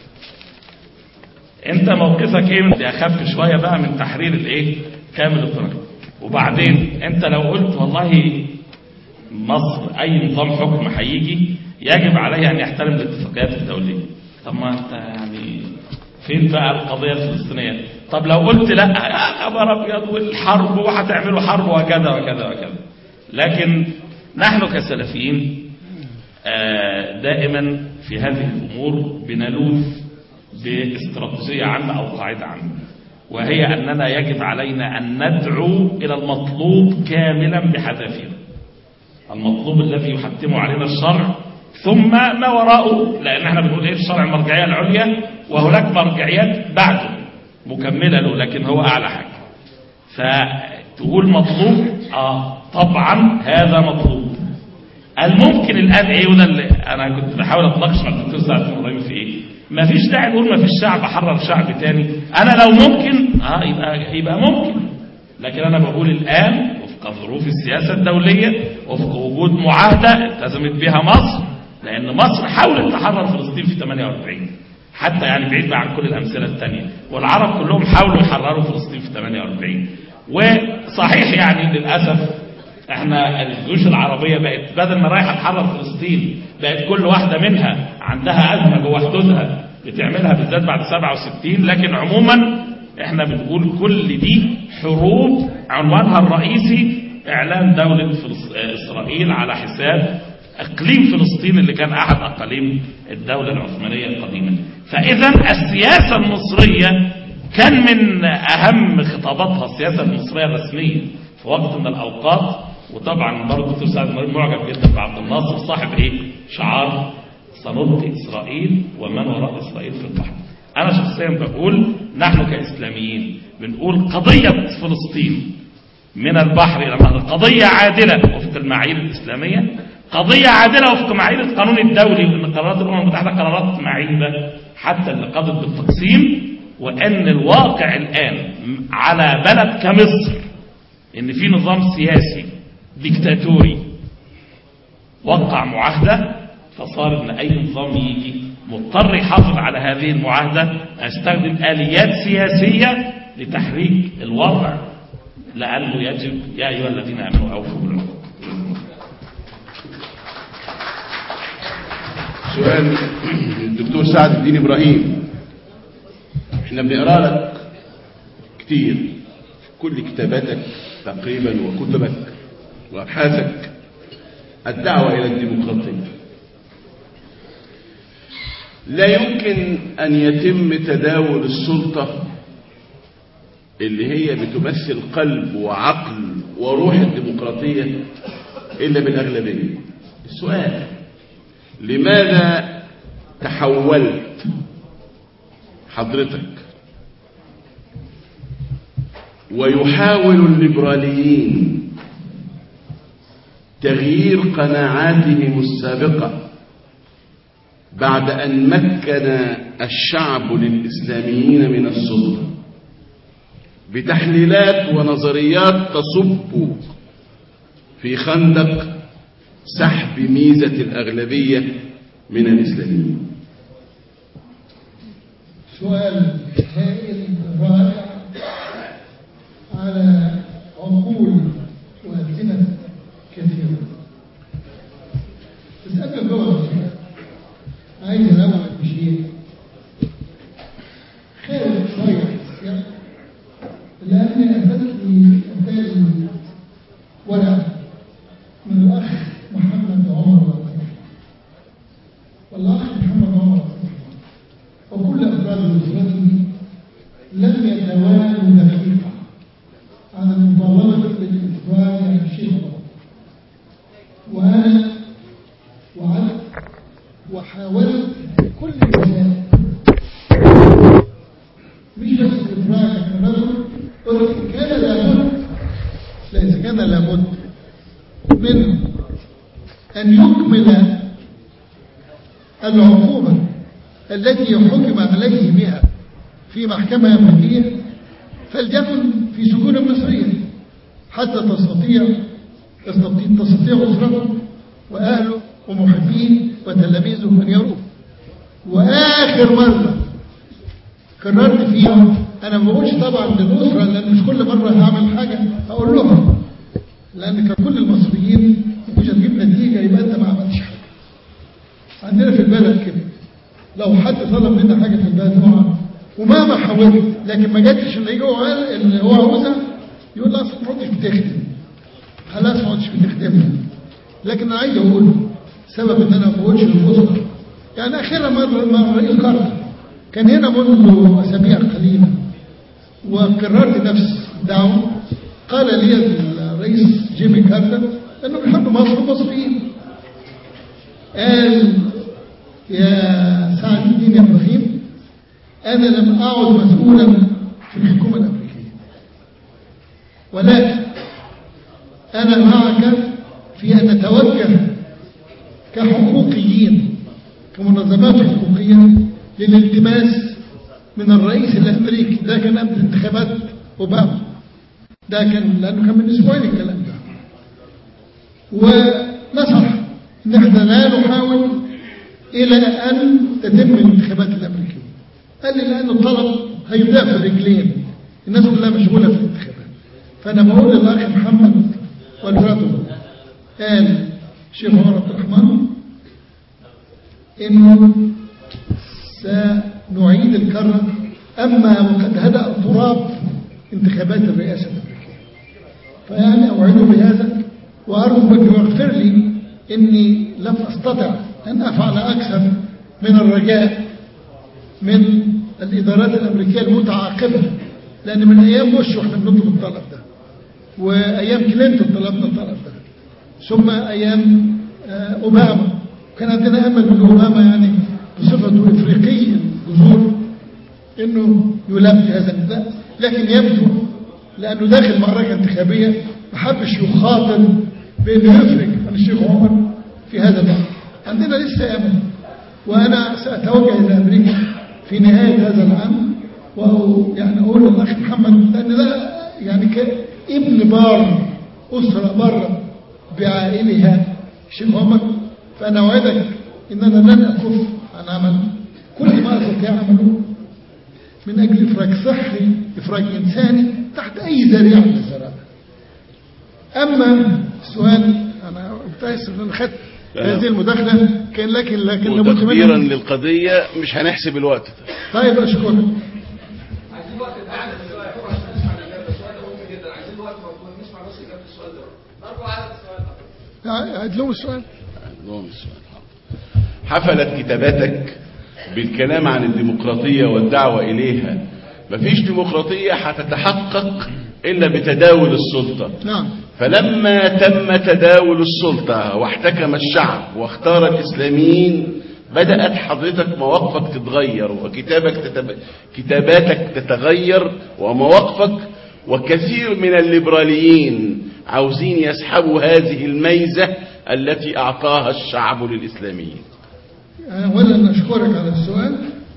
انت موقفك ايه من اخف شويه بقى من تحرير الايه كامل الطرق وبعدين انت لو قلت والله مصر اي نظام حكم هيجي يجب عليه ان يحترم الاتفاقيات الدوليه طب ما انت يعني فين بقى القضيه الفلسطينيه طب لو قلت لا يا خبر ابيض والحرب وهتعملوا حرب وكذا وكذا وكذا لكن نحن كسلفيين آه، دائما في هذه الامور بنلوذ باستراتيجيه عامه او قاعده عامه وهي اننا يجب علينا ان ندعو الى المطلوب كاملا بحذافيره المطلوب الذي يحتمه علينا الشرع ثم ما وراءه لان احنا بنقول ايه الشرع المرجعيه العليا وهناك مرجعيات بعده مكمله له لكن هو اعلى حاجه فتقول مطلوب اه طبعا هذا مطلوب الممكن الان ايه وده اللي انا كنت بحاول اتناقش مع الدكتور سعد بن ابراهيم في ايه ما فيش داعي نقول ما فيش شعب حرر شعب تاني انا لو ممكن اه يبقى يبقى ممكن لكن انا بقول الان وفق ظروف السياسه الدوليه وفق وجود معاهده التزمت بها مصر لان مصر حاولت تحرر فلسطين في 48 حتى يعني بعيد بقى عن كل الامثله الثانيه والعرب كلهم حاولوا يحرروا فلسطين في 48 وصحيح يعني للاسف احنا الجيوش العربيه بقت بدل ما رايحه تحرر فلسطين بقت كل واحده منها عندها ازمه جوه حدودها بتعملها بالذات بعد 67 لكن عموما احنا بنقول كل دي حروب عنوانها الرئيسي اعلان دولة فلس- آه، اسرائيل على حساب اقليم فلسطين اللي كان احد اقاليم الدولة العثمانية القديمة فاذا السياسة المصرية كان من اهم خطاباتها السياسة المصرية الرسمية في وقت من الاوقات وطبعا برضه الدكتور سعد المريض معجب جدا بعبد الناصر صاحب ايه شعار سنلقي اسرائيل ومن وراء اسرائيل في البحر انا شخصيا بقول نحن كاسلاميين بنقول قضية فلسطين من البحر إلى النهر قضية عادلة وفق المعايير الإسلامية قضية عادلة وفق معايير القانون الدولي وأن قرارات الأمم المتحدة قرارات معيبة حتى اللي قضت بالتقسيم وأن الواقع الآن على بلد كمصر أن في نظام سياسي ديكتاتوري وقع معاهدة فصار أن أي نظام يجي مضطر يحافظ على هذه المعاهدة أستخدم آليات سياسية لتحريك الوضع لأنه يجب يا أيها الذين آمنوا أوفوا بالعقود سؤال الدكتور سعد الدين إبراهيم احنا بنقرأ لك كتير في كل كتاباتك تقريبا وكتبك وأبحاثك الدعوة إلى الديمقراطية لا يمكن أن يتم تداول السلطة اللي هي بتمثل قلب وعقل وروح الديمقراطية إلا بالأغلبية السؤال لماذا تحولت حضرتك ويحاول الليبراليين تغيير قناعاتهم السابقة بعد أن مكن الشعب للإسلاميين من السلطة بتحليلات ونظريات تصب في خندق سحب ميزة الأغلبية من الإسلاميين سؤال هائل رائع على عقول وألسنة كثيرة بس قبل الجواب الأخير عايز أنوه بشيء خارج شوية عن السياق لأن أثبت لي أمثال ورقة من الأخ محمد عمر لطيف والأخ محمد عمر لطيف وكل أفراد أسرته لم يتوالوا دقيقة على مطالبة بالإفراد عن شيء وأنا وعدت وحاولت بكل الوسائل مش بس الإفراد عن الرجل قلت إن كان لابد لا إذا كان لابد من أن يكمل العقوبة التي حكم عليه بها في محكمة أمريكية فليكن في سجون مصرية حتى تستطيع تستطيع, تستطيع أسرته وأهله ومحبيه وتلاميذه أن يروه وآخر مرة قررت فيها أنا ما بقولش طبعا للأسرة لأن مش كل مرة هعمل حاجة هقول لهم لأن كان كل المصريين مش هتجيب نتيجة يبقى أنت ما عملتش حاجة عندنا في البلد كده لو حد طلب منا حاجة في البلد نقع ومهما حاولت لكن ما جاتش النتيجة هو قال اللي هو عاوزها يقول لا أصل ما كنتش بتخدم خلاص ما كنتش بتخدمها لكن أنا عايز أقول سبب إن أنا ما بقولش للأسرة يعني أخيرا مرة مع رئيس كارتر كان هنا منذ أسابيع قليلة وكررت نفس الدعوة قال لي الرئيس جيمي كارتر انه بيحب مصر ومصريين قال يا سعد الدين يا ابراهيم انا لم اعد مسؤولا في الحكومه الامريكيه ولكن انا معك في ان نتوجه كحقوقيين كمنظمات حقوقيه للالتماس من الرئيس الامريكي ده كان قبل انتخابات اوباما ده كان لانه كان من اسبوعين الكلام ده ونصح ان احنا لا نحاول الى ان تتم الانتخابات الامريكيه قال لي لان الطلب هيبدا في الرجلين الناس كلها مشغوله في الانتخابات فانا بقول للاخ محمد والفاته قال الشيخ عمر عبد الرحمن انه سنعيد الكره أما وقد هدأ تراب انتخابات الرئاسة الأمريكية فيعني أوعده بهذا وأرجو بك واغفر لي إني لم أستطع أن أفعل أكثر من الرجاء من الإدارات الأمريكية المتعاقبة لأن من أيام بوش وإحنا بنطلب الطلب ده وأيام كلينتون طلبنا الطلب ده ثم أيام آه، أوباما كان عندنا أمل من أوباما يعني بصفته إفريقي الجذور إنه يلبي هذا النداء لكن يبدو لأنه داخل معركة انتخابية ما حبش يخاطر بأنه يفرق عن الشيخ عمر في هذا الوقت عندنا لسه أمل وأنا سأتوجه إلى أمريكا في نهاية هذا العام وأو يعني أقول للأخ محمد لأن ده يعني كابن بار أسرة بره بعائلها الشيخ عمر فأنا أوعدك إن أنا لن أكف عن عمل كل ما أستطيع عمله من أجل إفراج صحي إفراج إنساني تحت أي ذريعة من الذرائع أما السؤال أنا متأسف إن أنا خدت هذه المداخلة كان لكن لكن لابد وتقديرا منها للقضية مش هنحسب الوقت ده طيب أشكرك عايزين وقت بعد السؤال فرص نسمع الإجابة السؤال ده مهم جدا عايزين وقت موجود نسمع بس إجابة السؤال ده نرجو عدد السؤال عيد لهم السؤال عندهم السؤال. حفلت كتاباتك بالكلام عن الديمقراطية والدعوة إليها مفيش ديمقراطية هتتحقق إلا بتداول السلطة نعم فلما تم تداول السلطة واحتكم الشعب واختار الإسلاميين بدأت حضرتك مواقفك تتغير وكتابك تتب... كتاباتك تتغير ومواقفك وكثير من الليبراليين عاوزين يسحبوا هذه الميزة التي أعطاها الشعب للإسلاميين أولا أشكرك على السؤال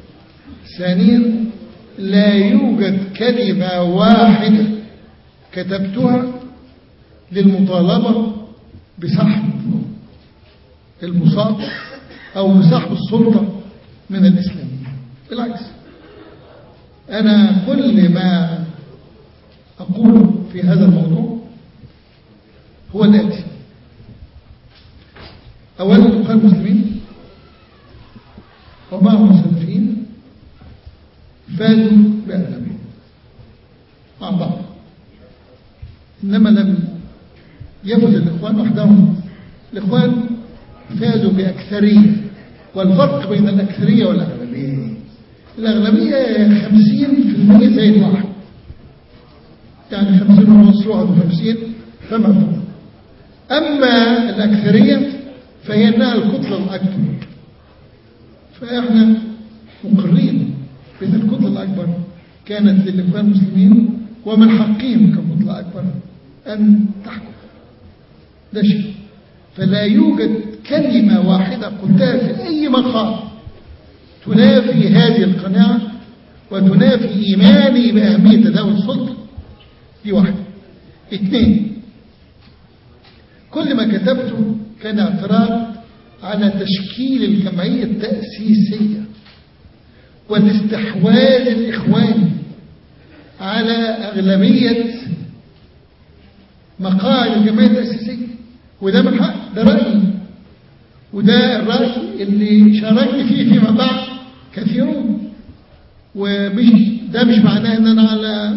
ثانيا لا يوجد كلمة واحدة كتبتها للمطالبة بسحب المصاب أو بسحب السلطة من الإسلاميين بالعكس أنا كل ما أقول في هذا الموضوع هو الآتي أولا الإخوان المسلمين ومعهم السلفيين فازوا بأغلبية مع بعض إنما لم يفز الإخوان وحدهم الإخوان فازوا بأكثرية والفرق بين الأكثرية والأغلبية الأغلبية خمسين في المية زائد واحد يعني خمسين ونص واحد وخمسين فما فوق أما الأكثرية فهي أنها الكتلة الأكبر فإحنا مقرين بأن الكتلة الأكبر كانت للإخوان المسلمين ومن حقهم ككتلة أكبر أن تحكم ده شيء فلا يوجد كلمة واحدة قلتها في أي مقام تنافي هذه القناعة وتنافي إيماني بأهمية تداول السلطة دي واحدة اثنين كل ما كتبته كان اعتراض على تشكيل الجمعية التأسيسية والاستحواذ الإخواني على أغلبية مقاعد الجمعية التأسيسية وده من حق ده رأيي وده الرأي اللي شاركني فيه فيما بعد كثيرون ومش ده مش معناه ان انا على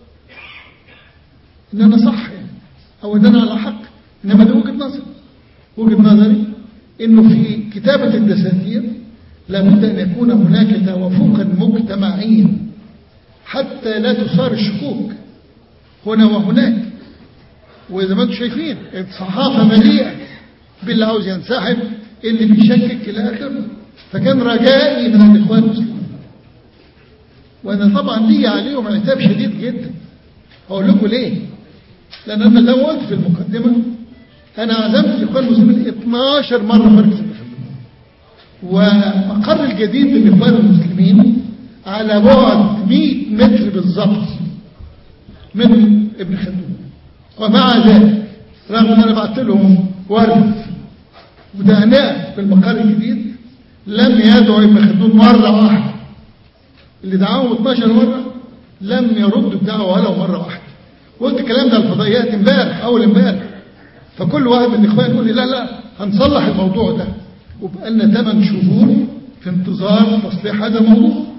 ان انا صح يعني او ان انا على حق انما ده وجهة نظر وجهة نظري انه في كتابة الدساتير لابد ان يكون هناك توافقا مجتمعيا حتى لا تثار الشكوك هنا وهناك وزي ما انتم شايفين الصحافة مليئة باللي عاوز ينسحب اللي بيشكك الى اخره فكان رجائي من الاخوان المسلمين وانا طبعا لي عليهم عتاب شديد جدا هقول لكم ليه لان انا لو قلت في المقدمه انا عزمت الاخوان المسلمين 12 مره مركز ابن خلدون ومقر الجديد للاخوان المسلمين على بعد 100 متر بالظبط من ابن خلدون ومع ذلك رغم ان انا بعت لهم ورد وتهنئه بالمقر الجديد لم يدعو ابن خلدون مره واحده اللي دعاهم 12 مره لم يردوا الدعوه ولا مره واحده قلت الكلام ده الفضائيات امبارح اول امبارح فكل واحد من الاخوان يقول لي لا لا هنصلح الموضوع ده وبقالنا 8 شهور في انتظار تصليح هذا الموضوع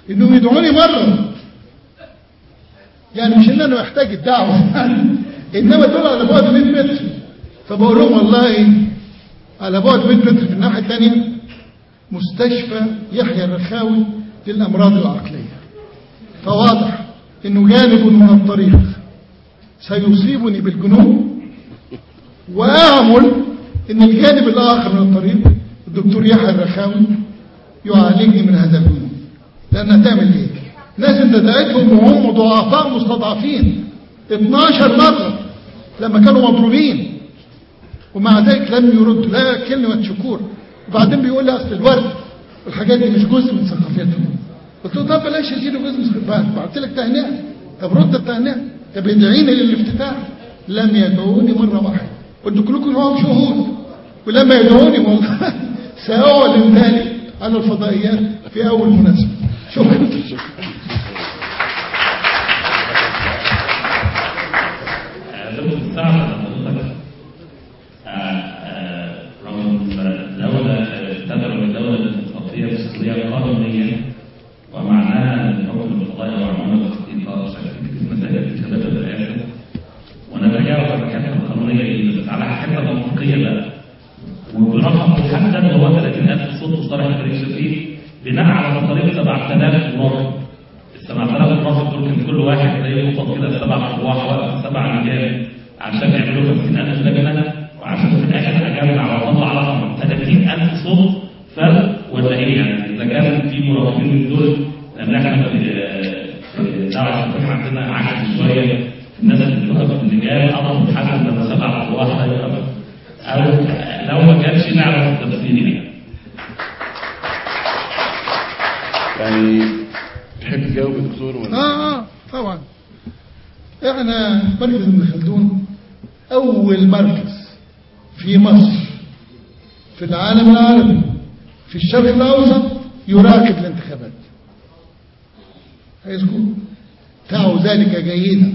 انهم يدعوني مره يعني مش ان انا محتاج الدعوه انما دول على بعد 100 متر فبقول لهم والله على بعد 100 متر في الناحيه الثانيه مستشفى يحيى الرخاوي للامراض العقليه فواضح انه جانب من الطريق سيصيبني بالجنون وآمل ان الجانب الاخر من الطريق الدكتور يحيى الرخاوي يعالجني من هذا الجنون لان هتعمل ايه ناس انت دعيتهم وهم ضعفاء مستضعفين 12 مرة لما كانوا مضروبين ومع ذلك لم يرد لا كلمة شكور وبعدين بيقول لي اصل الورد والحاجات دي مش جزء من ثقافتهم قلت له طب بلاش اديله جزء من ثقافتهم بعت لك تهنئة طب رد التهنئة طب ادعيني للافتتاح لم يدعوني مرة واحدة قلت كلكم معهم شهود ولما يدعوني والله سأعلن ذلك على الفضائيات في أول مناسبة شكرا دكتور سعد حضرتك رغم دولة تدعو لدولة ديمقراطية فصلية قانونية ومعناها الحكم بالقضايا وعموما التخطيط شكل مسائل انتخابات الرئاسة ونتجاوز الحكاية القانونية دي بس على حكاية منطقية بقى وبرقم محدد هو 30000 صوت وصالح فريق شفيق بناء على مصاريف 7000 مراقب ال 7000 مراقب دول كان كل واحد زي يوصل كده سبع ارواح واقف سبع رجال عشان يعملوا 50000 لجنه وعشان في الاخر اجمع واطلع رقم 30000 صوت فرق ولا ايه يعني اذا كان في مراقبين من دول لان احنا في دعوه الحكومه عندنا عكس شويه الناس اللي بتقف في اللجان اضرب حسب لما سبع ارواح هيقف او لو ما كانش نعرف التفصيل يعني يعني تحب تجاوب يا دكتور ولا اه اه طبعا احنا مركز ابن خلدون اول مركز في مصر في العالم العربي في الشرق الاوسط يراقب الانتخابات هيذكر تعوا ذلك جيدا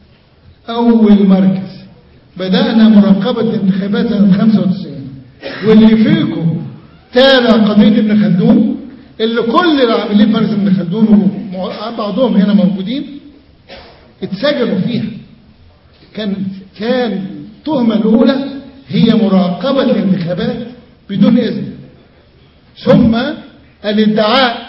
اول مركز بدأنا مراقبة الانتخابات سنة 95 واللي فيكم تابع قضية ابن خلدون اللي كل العاملين في مركز ابن خلدون وبعضهم هنا موجودين اتسجلوا فيها كان كان التهمة الأولى هي مراقبة الانتخابات بدون إذن ثم الادعاء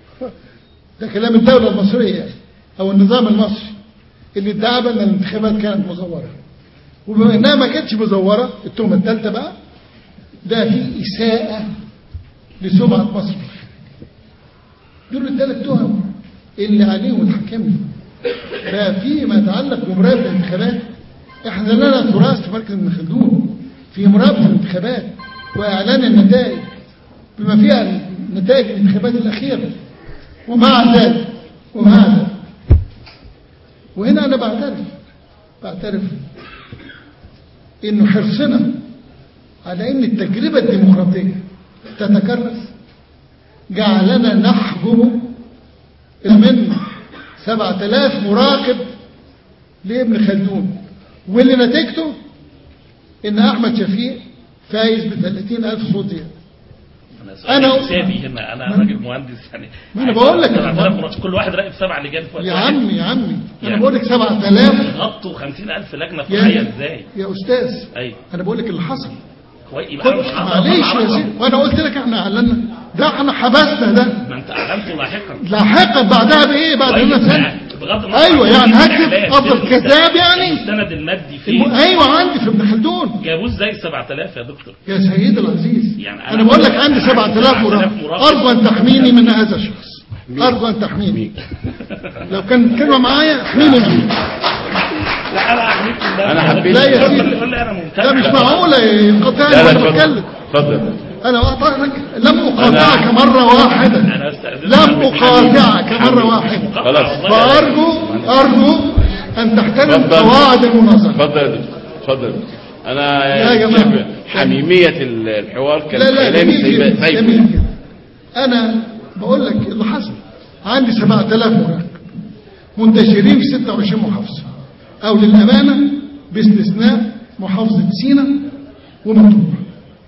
ده كلام الدولة المصرية أو النظام المصري اللي ادعى بأن الانتخابات كانت مزورة وبما انها ما كانتش مزوره التهمه الثالثه بقى ده في اساءه لسمعه مصر دول الثلاث تهم اللي عليهم الحكم ففيما يتعلق بمراقبه الانتخابات احنا لنا تراث في مركز ابن خلدون في مراقبه الانتخابات واعلان النتائج بما فيها نتائج الانتخابات الاخيره ومع ذلك ومع ذلك وهنا انا بعترف بعترف انه حرصنا على ان التجربة الديمقراطية تتكرس جعلنا نحجم من سبعة آلاف مراقب لابن خلدون واللي نتيجته ان احمد شفيق فايز بثلاثين الف صوت يعني. انا أنا- حسابي هنا انا راجل مهندس يعني ما أنا بقول لك. 7000 مرة- كل واحد راقب سبع لجان في وقت يا واحد. عمي يا عمي انا يعني. بقول لك سبعة آلاف غطوا 50000 لجنه يا- فرعيه ازاي؟ يا استاذ ايوه انا بقول لك اللي حصل كويس يبقى خد أنا مش هقدر معلش أطلع يا رقم. سيدي وانا قلت لك احنا اعلنا ده احنا حبسنا ده ما انت اعلنته لاحقا لاحقا بعدها بايه بعد كويس، هنا سنه يعني بغض النظر ايوه عن يعني الإعلان، هكذب افضل كذاب يعني المستند المادي الم... فيه ايوه عندي في ابن خلدون جابوه ازاي 7000 يا دكتور يا سيدي العزيز يعني أنا- انا بقول لك عندي 7000 7000 مراقب مراقب. ارجو ان تحميني من هذا الشخص ارجو ان تحميني لو كان كلمه معايا احميني منه لا انا احميك بالله أنا حبيت- لا يا سيدي. تقول لي انا ممتنع لا مش معقوله يقاطعني لا لا وانا اتفضل بتكلم اتفضل انا أقاطعك لم اقاطعك مره واحده انا استاذنك لم اقاطعك مره واحده خلاص فارجو ارجو ان تحترم اتفضل. قواعد المناظره اتفضل يا دكتور اتفضل انا يا جماعة. شايف حميمية الحوار كان لا لا كلامي جميل سيبا- جدا سيبا. جميل جدا انا بقول لك اللي حصل عندي 7000 مراقب منتشرين في 26 محافظه او للامانه باستثناء محافظه سينا ومطروح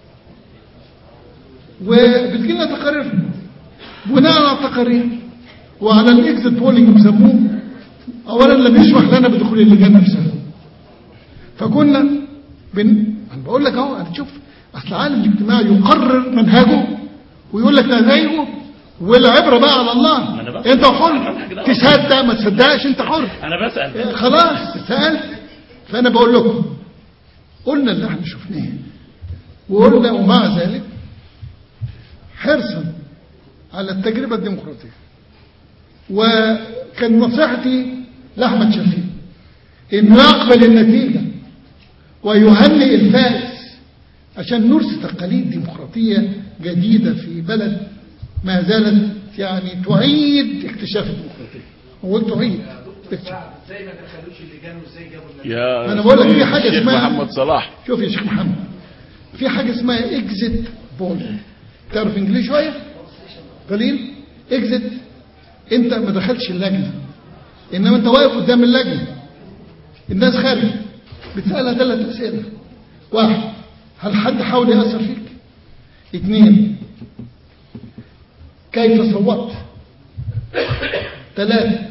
وبتجيلنا تقارير بناء على التقارير وعلى الاكزit بولينج بيسموه اولا لم يسمح لنا بدخول اللجان نفسها فكنا بن... انا بقول لك اهو انا شوف اصل العالم الاجتماعي يقرر منهجه ويقول لك نتائجه والعبره بقى على الله أنا بس- انت حر تصدق ما تصدقش انت حر انا بسال إيه، خلاص سالت فانا بقول لكم قلنا اللي احنا شفناه وقلنا ومع ذلك حرصا على التجربه الديمقراطيه وكان نصيحتي لاحمد شفيق انه يقبل النتيجه ويهنئ الفائز عشان نرسي تقاليد ديمقراطيه جديده في بلد ما زالت يعني تعيد اكتشاف الديمقراطيه هو تعيد اكتشاف ازاي ما دخلوش اللجان وازاي جابوا اللجان يا أنا بقول لك في حاجة الشيخ اسمها- محمد صلاح شوف يا شيخ محمد في حاجة اسمها اكزيت بول تعرف انجليزي شوية قليل اكزيت انت ما دخلتش اللجنة انما انت واقف قدام اللجنة الناس خارج بتسألها ثلاث اسئلة واحد هل حد حاول يأثر فيك اثنين كيف صوتت ثلاثة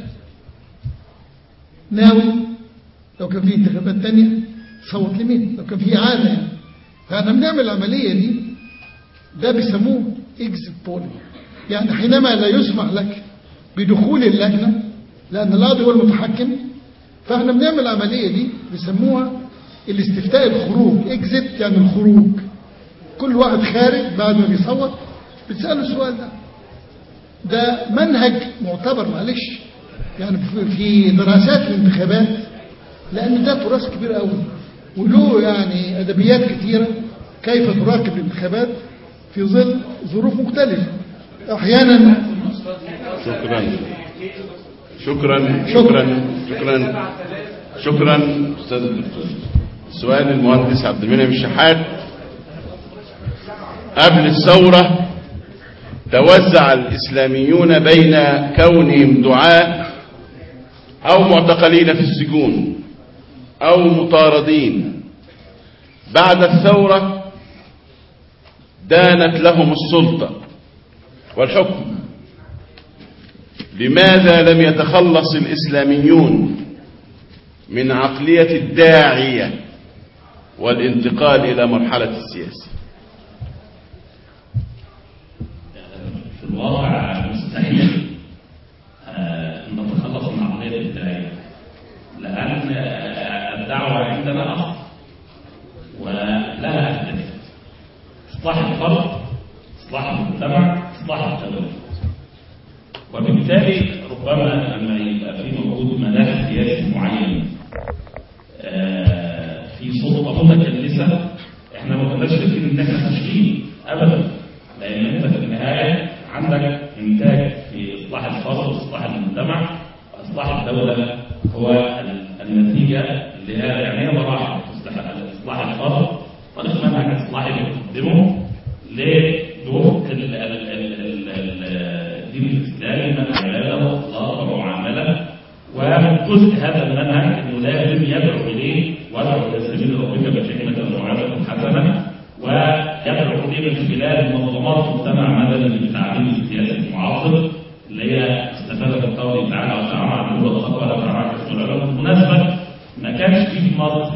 ناوي لو كان في انتخابات تانية تصوت لمين لو كان في إعادة يعني فاحنا بنعمل العملية دي ده بيسموه اكزيت بولينج يعني حينما لا يسمح لك بدخول اللجنة لأن القاضي هو المتحكم فاحنا بنعمل العملية دي بيسموها الاستفتاء الخروج اكزيت يعني الخروج كل واحد خارج بعد ما بيصوت بتسأله السؤال ده ده منهج معتبر معلش يعني في- في دراسات الانتخابات لأن ده تراث كبير قوي وله يعني أدبيات كتيرة كيف تراقب الانتخابات في ظل ظروف مختلفة أحيانا شكرا شكرا شكرا شكرا شكرا استاذ الدكتور سؤال المهندس عبد المنعم الشحات قبل الثورة توزع الإسلاميون بين كونهم دعاة أو معتقلين في السجون أو مطاردين بعد الثورة دانت لهم السلطة والحكم لماذا لم يتخلص الإسلاميون من عقلية الداعية والانتقال إلى مرحلة السياسة في الواقع مستحيل آه، ان نتخلص من عقليه الداعيه لان آه، الدعوه عندنا اصل ولها اهداف اصلاح الفرد اصلاح المجتمع اصلاح الدوله وبالتالي ربما لما يبقى في موجود ملاك سياسي معين آه، في سلطه متكلسه احنا ما كناش فاكرين ان احنا فاشلين ابدا لان انت في النهايه عندك انتاج في اصلاح الفرد واصلاح المجتمع واصلاح الدوله هو ال- النتيجه اللي هي يعني هي مراحل اصلاح اصلاح الفرد طريق منهج اصلاحي بنقدمه لدور ال- ال- ال- ال- ال- الدين الاسلامي منهج عباده واخلاق ومعامله ومن جزء هذا المنهج انه لازم يدعو اليه وادعو الى سبيل ربك بالحكمه والموعظه الحسنه ويدعو اليه من خلال منظمات مجتمع مدني للتعليم السياسي المعاصر اللي هي استفادت من قوله تعالى وتعالى عن الهدى الخطوه لا تعالى عن العلماء بالمناسبه ما كانش في في مصر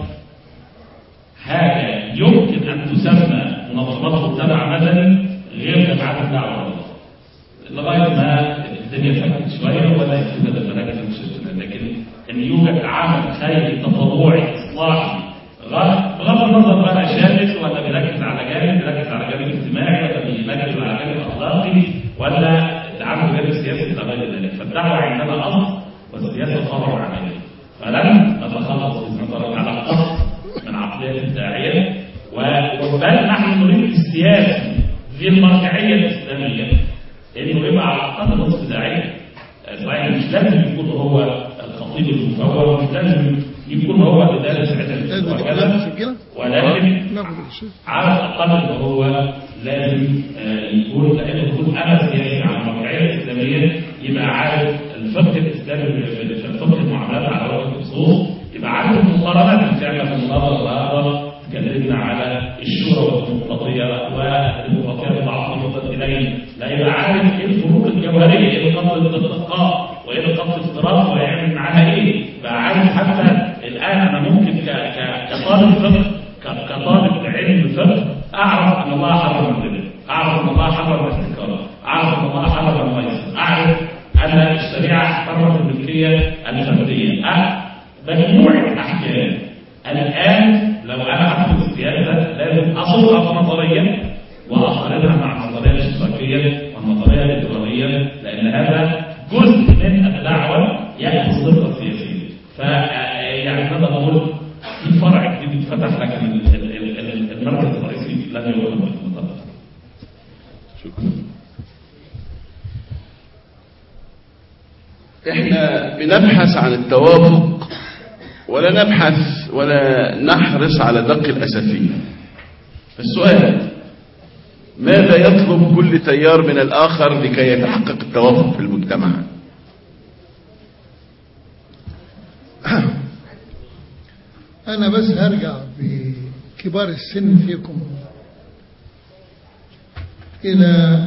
حاجه يمكن ان تسمى منظمات مجتمع مدني غير جماعات الدعوه الى الله لغايه ما الدنيا فكت شويه ولا يوجد المراكز المشتته لكن ان يوجد عمل خيري تطوعي اصلاحي غ- بغض النظر بقى شامل ولا بيركز على جانب بيركز على جانب اجتماعي ولا بيركز على جانب اخلاقي ولا تعامل جانب سياسي الى غير ذلك فالدعوه عندنا اصل والسياسه فرع عليه فلن نتخلص باذن الله على اصل من عقليه الداعيه و- بل نحن نريد السياسي ذي المرجعيه الاسلاميه انه يبقى على الاقل نصف داعيه صحيح مش لازم يكون هو الخطيب المفوض مش لازم يكون هو اللي دارس علم وكذا ولكن ناخد الشيء على الاقل ان هو لازم آه، يكون لانه يكون انا سياسي على المرجعيه الاسلاميه يبقى عارف الفقه الاسلامي في في فقه المعاملات على وجه الخصوص يبقى عارف المقارنات فعلا في المناظره الاخر اتكلمنا على الشورى والديمقراطيه والديمقراطيه بضعف المضاد اليه لا يبقى عارف عارف ايه الفروق الجوهريه ايه نقاط الالتقاء وايه نقاط الافتراق وهيعمل معاها ايه بقى عارف حتى الان انا ممكن ك... ك... كطالب فقه ك... كطالب علم فقه اعرف ان الله حرم الربا اعرف ان الله حرم الاحتكار اعرف ان الله حرم الميسر اعرف ان الشريعه حرمت الملكيه الفرديه أه مجموعه احكام الان لو انا ادخل السياسه لازم اصلها نظريا واقارنها مع النظريه الاشتراكيه والنظريه الليبراليه لان هذا جزء من الدعوه ياخذ الخبره السياسيه ف يعني نقدر نقول في فرع جديد اتفتح لكن ال- ال- ال- المركز الرئيسي لم يكن بالضبط شكرا احنا بنبحث عن التوافق ولا نبحث ولا نحرص على دق الأسفين السؤال ماذا يطلب كل تيار من الآخر لكي يتحقق التوافق في المجتمع أنا بس هرجع بكبار السن فيكم إلى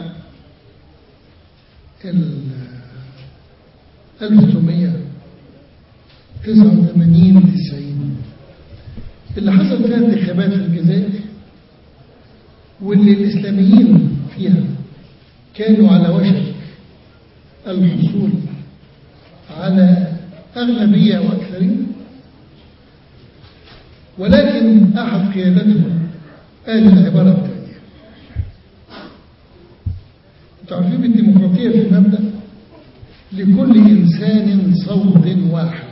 ال 1989 90 اللي حصل فيها انتخابات في الجزائر واللي الإسلاميين فيها كانوا على وشك الحصول على أغلبية وأكثرية ولكن أحد قيادتهم قال العبارة التالية تعرفين بالديمقراطية في مبدأ لكل إنسان صوت واحد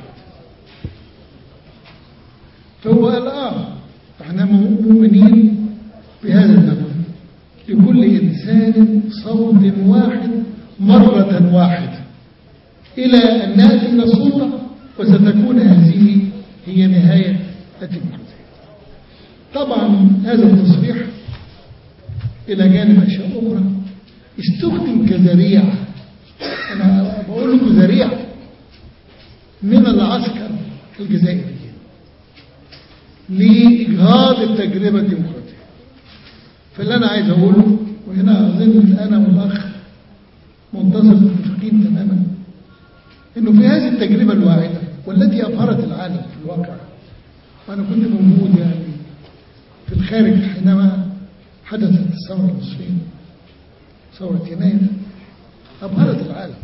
فهو قال آه احنا مؤمنين بهذا المبدأ لكل إنسان صوت واحد مرة واحدة إلى أن نأتي إلى السلطة وستكون هذه هي نهاية الديمقراطية طبعا هذا التصريح إلى جانب أشياء أخرى استخدم كذريعة أنا بقول لكم ذريعة من العسكر الجزائري لإجهاض التجربة الديمقراطية فاللي أنا عايز أقوله وهنا أظن أنا والأخ منتصر متفقين تماما إنه في هذه التجربة الواعدة والتي أبهرت العالم في الواقع وأنا كنت موجود يعني في الخارج حينما حدثت الثورة المصرية ثورة يناير أبهرت العالم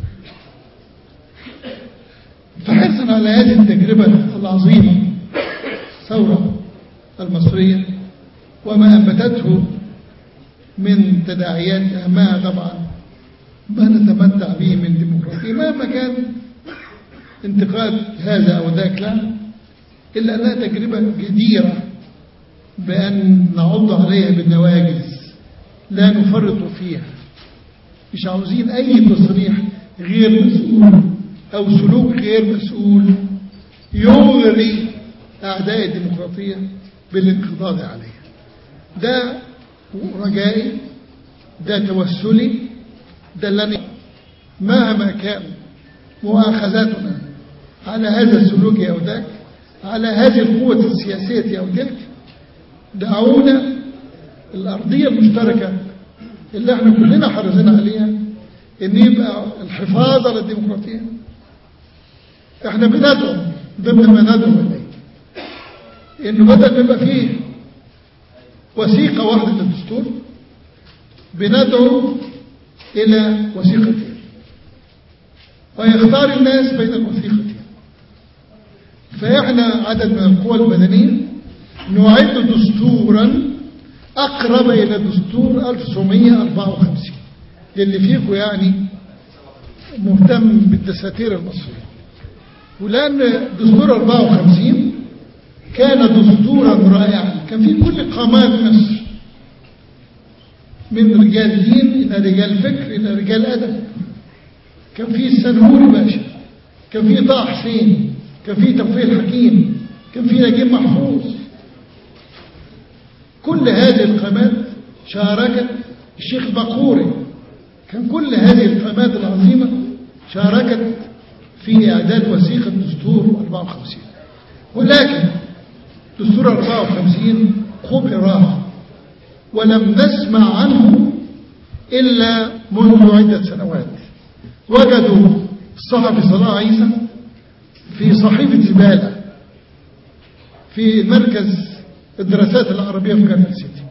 فحرصا على هذه التجربة العظيمة الثورة المصرية وما أنبتته من تداعيات أهمها طبعا ما نتمتع به من ديمقراطية مهما كان انتقاد هذا أو ذاك لا إلا أنها تجربة جديرة بأن نعض عليها بالنواجز لا نفرط فيها مش عاوزين أي تصريح غير مسؤول أو سلوك غير مسؤول يغري أعداء الديمقراطية بالانقضاض عليها ده رجائي ده توسلي ده اللي مهما كان مؤاخذاتنا على هذا السلوك أو ذاك على هذه القوة السياسية أو تلك دعونا الأرضية المشتركة اللي احنا كلنا حريصين عليها ان يبقى الحفاظ على الديمقراطية احنا بندعو ضمن ما ندعو اليه انه بدل ما يبقى فيه وثيقة واحدة للدستور بندعو الى وثيقتين ويختار الناس بين الوثيقتين فاحنا عدد من القوى المدنية نعد دستورا أقرب إلى دستور 1954 للي فيكم يعني مهتم بالدساتير المصرية ولأن دستور 54 كان دستورا رائعا كان فيه كل قامات مصر من رجال دين إلى رجال فكر إلى رجال أدب كان فيه السنهوري باشا كان فيه طه حسين كان فيه توفيق الحكيم كان فيه نجيب محفوظ كل هذه القامات شاركت الشيخ البقوري كان كل هذه القامات العظيمة شاركت في إعداد وثيقة دستور 54 ولكن دستور 54 خبر ولم نسمع عنه إلا منذ عدة سنوات وجدوا الصحفي صلاح عيسى في صحيفة زبالة في مركز الدراسات العربية في جامعة سيتي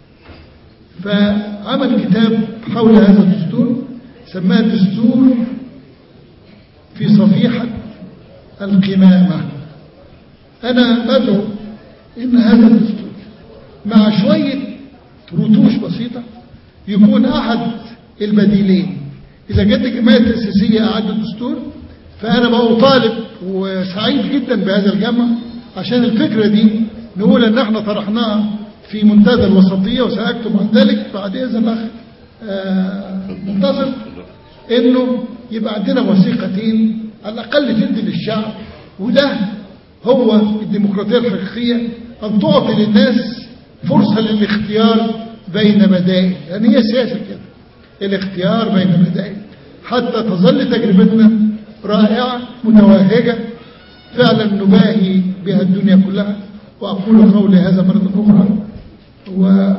فعمل كتاب حول هذا الدستور سماه دستور في صفيحة القمامة أنا بدعو إن هذا الدستور مع شوية رتوش بسيطة يكون أحد البديلين إذا جت الجمعية التأسيسية أعد الدستور فأنا بطالب وسعيد جدا بهذا الجمع عشان الفكرة دي نقول إن احنا طرحناها في منتدى الوسطية وسأكتب عن ذلك بعد إذن الأخ آه، منتصر إنه يبقى عندنا وثيقتين على الأقل تدي للشعب وده هو الديمقراطية الحقيقية أن تعطي للناس فرصة للاختيار بين بدائل يعني هي سياسة كده الاختيار بين بدائل حتى تظل تجربتنا رائعة متوهجة فعلا نباهي بها الدنيا كلها وأقول قولي هذا مرة أخرى و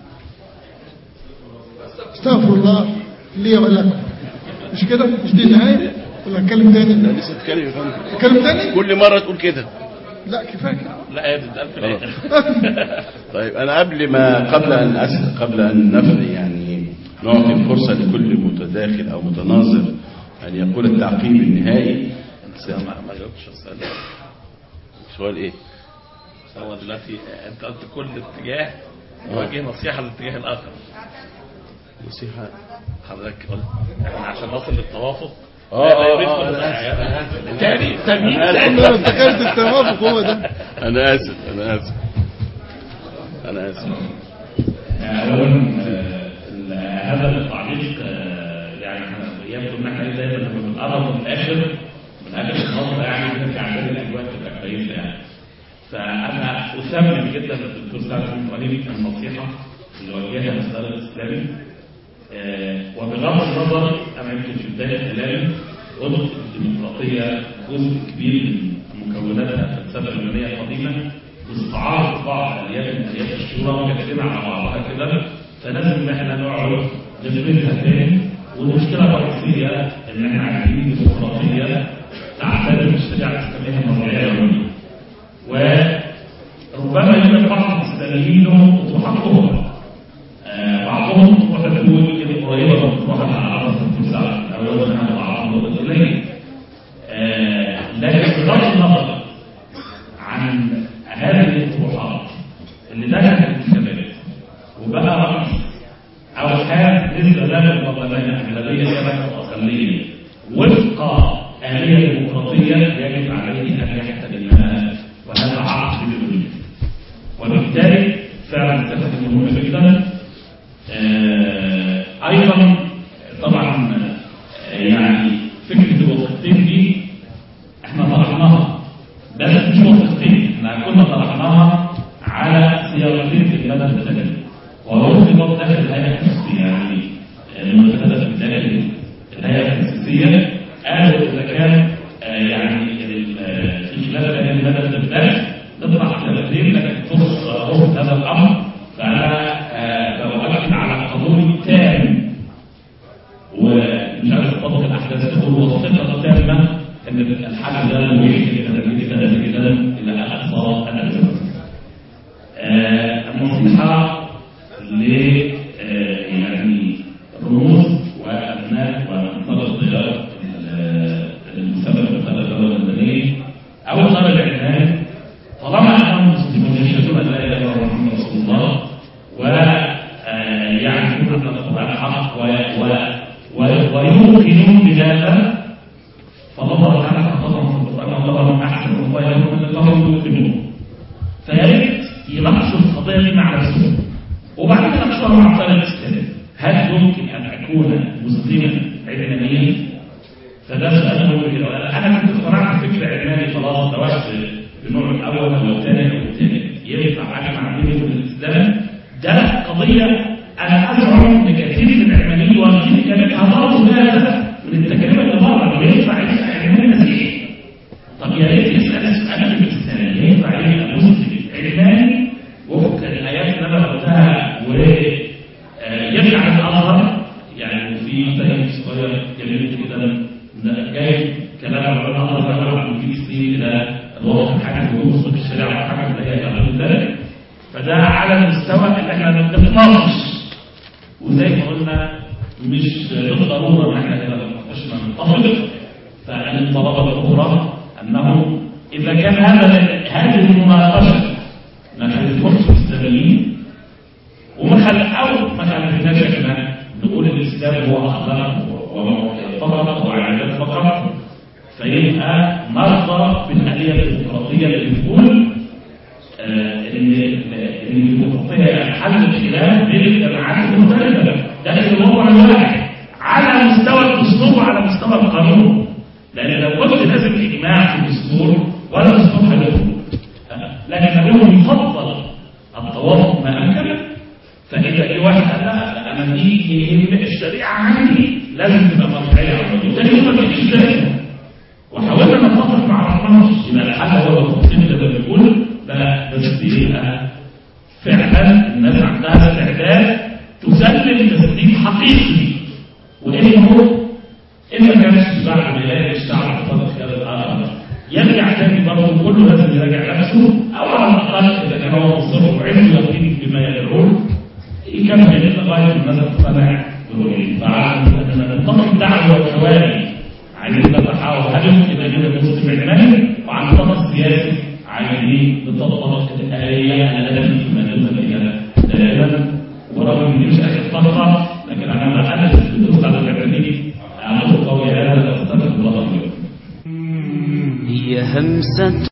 استغفر الله لي ولكم مش كده مش دي النهاية ولا نتكلم تاني لا لسه تتكلم يا فندم نتكلم تاني كل مرة تقول كده لا كفاية كده لا يا ده في الاخر طيب أنا قبل ما قبل أن أسأل قبل أن نفرق يعني نعطي الفرصة لكل متداخل أو متناظر أن يقول التعقيب النهائي ما ما جاوبتش السؤال ده. سؤال إيه؟ هو دلوقتي انت قلت كل اتجاه يوجه نصيحه للاتجاه الاخر نصيحة حضرتك قلت احنا عشان نصل للتوافق آه، لا آه، يريد آه، كل أنا حاجة. آسف، أنا آسف. تاني تاني أنا آسف. أنا افتكرت التوافق هو ده أنا آسف أنا آسف أنا آسف اولا آه، ال- هذا التعليق آه، يعني احنا يبدو ان احنا دايما لما بنقرب من الاخر من اخر النظره يعني بنرجع تاني الاجواء تبقى كويسه يعني فانا اثمن جدا الدكتور سعد بن ابراهيم النصيحه اللي وجهها للسؤال الاسلامي آه، وبغض النظر انا يمكن في بدايه كلامي قلت الديمقراطيه جزء كبير من مكوناتها الفلسفه اليونانيه القديمه واستعارت بعض اليات من اليات الشورى وجدنا على بعضها كده فلازم ان احنا نقعد نفردها تاني والمشكله الرئيسيه ان احنا عايزين ديمقراطيه تعتبر الشريعه الاسلاميه مرجعيه يوميه وربما يوجد بعض الاسلاميين لهم اطروحات اخرى آه، بعضهم اطروحه تقول كده قريبه من اطروحه على عرض التسعه او انها بعضهم قليل آه، لكن بغض النظر عن هذه الاطروحات اللي دخلت الانتخابات وبقى رئيس او كان نسبه لا من البرلمان اغلبيه كانت اقليه وفق آلية ديمقراطية يجب عليه أن يحترمها وهذا عقد بالأمور وبالتالي فعلا تخذ مهمة جدا آه، أيضا طبعا آه، يعني فكرة الوثيقتين دي احنا طرحناها بس مش وثيقتين احنا كنا طرحناها على سيارتين في المدى الثاني ووثقت داخل الهيئة التأسيسية يعني المنتدى في داخل الهيئة التأسيسية قالوا إذا كان آه، يعني ال- آه، في خلال هذه المدى الثالث نطلع سنتين لكن تخص رفض هذا الأمر فأنا آه، بؤكد على قبول تام ومش عارف تطبق الاحداث تقول والثقه تامه ان الحل ده مريح جدا جدا جدا الى اقصى الامد. آه، النصيحه ل آه، يعني رموز وابناء وانصار التيار المسبب في الدوله المدنيه او طالب العنان طالما انهم مسلمون يشهدون ان لا اله الا الله محمد رسول الله ويعرفون ان القران حق و- و- و- ويوقنون بهذا فالله تعالى خطبهم في القران وخطبهم احسن وخير من اللهم يوقنون فيا ريت يناقشوا القضيه دي مع نفسهم وبعدين يناقشوها مع الطالب الاسلامي هل يمكن ان اكون مسلما علمانيا؟ فده سؤال مهم جدا انا كنت اقتنعت بفكر علماني خلاص سواء بالنوع الاول او الثاني او الثالث ينفع اجمع بينه وبين الاسلام ده قضيه انا ازعم ان كثير من العلمانيين واخدين كلمتها برضه هذا من التجربه اللي بره انه ينفع يبقى علماني مسيحي طب يا ريت يسال السؤال في الاسلام ينفع يبقى مسلم علماني وفق الايات اللي انا قلتها ويرجع الازهر جميل جدا ده جاي كلام العلماء الله تعالى عن في سنين الى الوقت الحاكم ويوصل الشريعه والحكم اللي هي قبل ذلك فده على المستوى اللي احنا بنتناقش وزي ما قلنا مش بالضروره ان احنا اذا ناقشنا نتفق فالطلبه الاخرى انه اذا كان هذا هذه المناقشه ما خلتهمش اسلاميين وما خل او ما خلتناش احنا نقول الاسلام هو اخلاق فقط وعبادات فقط فيبقى نرضى بالآلية الديمقراطية اللي بتقول آه، ان ان الديمقراطية حل الخلاف بين الجماعات المختلفة داخل الوضع الواحد على مستوى الدستور وعلى مستوى القانون لأن لو قلت لازم إجماع في الدستور ولا الدستور هيدخل لكن أقول يفضل التوافق ما أمكن فإذا في واحد قال لا أنا دي الشريعة عندي لازم تبقى مرجعية على الرجل تاني يوم ما تجيش زيها وحاولنا نتفق مع ربنا يبقى الحل هو التفصيل اللي بنقول لا بس يبقى فعلا الناس عندها استعداد تسلم تسليم حقيقي وانه ان ما كانش بعد ما يلاقي الشعب في خيار الاخر يرجع تاني برضه كله لازم يراجع نفسه او على الاقل اذا كان هو مصر وعنده يقين بما يدعون يكمل لغايه الناس تقتنع فعلا اننا ننتظر دعوه الحواري عايزين نتحاور هل يمكن ان يكون مسلم علماني وعن طرف سياسي عايزين نطبق الآلية التي تمثل بها دائما ورغم ان مش اخر فترة لكن انا ما انا بدرس على الفكرة اقول قولي هذا استغفر الله لكم هي همسة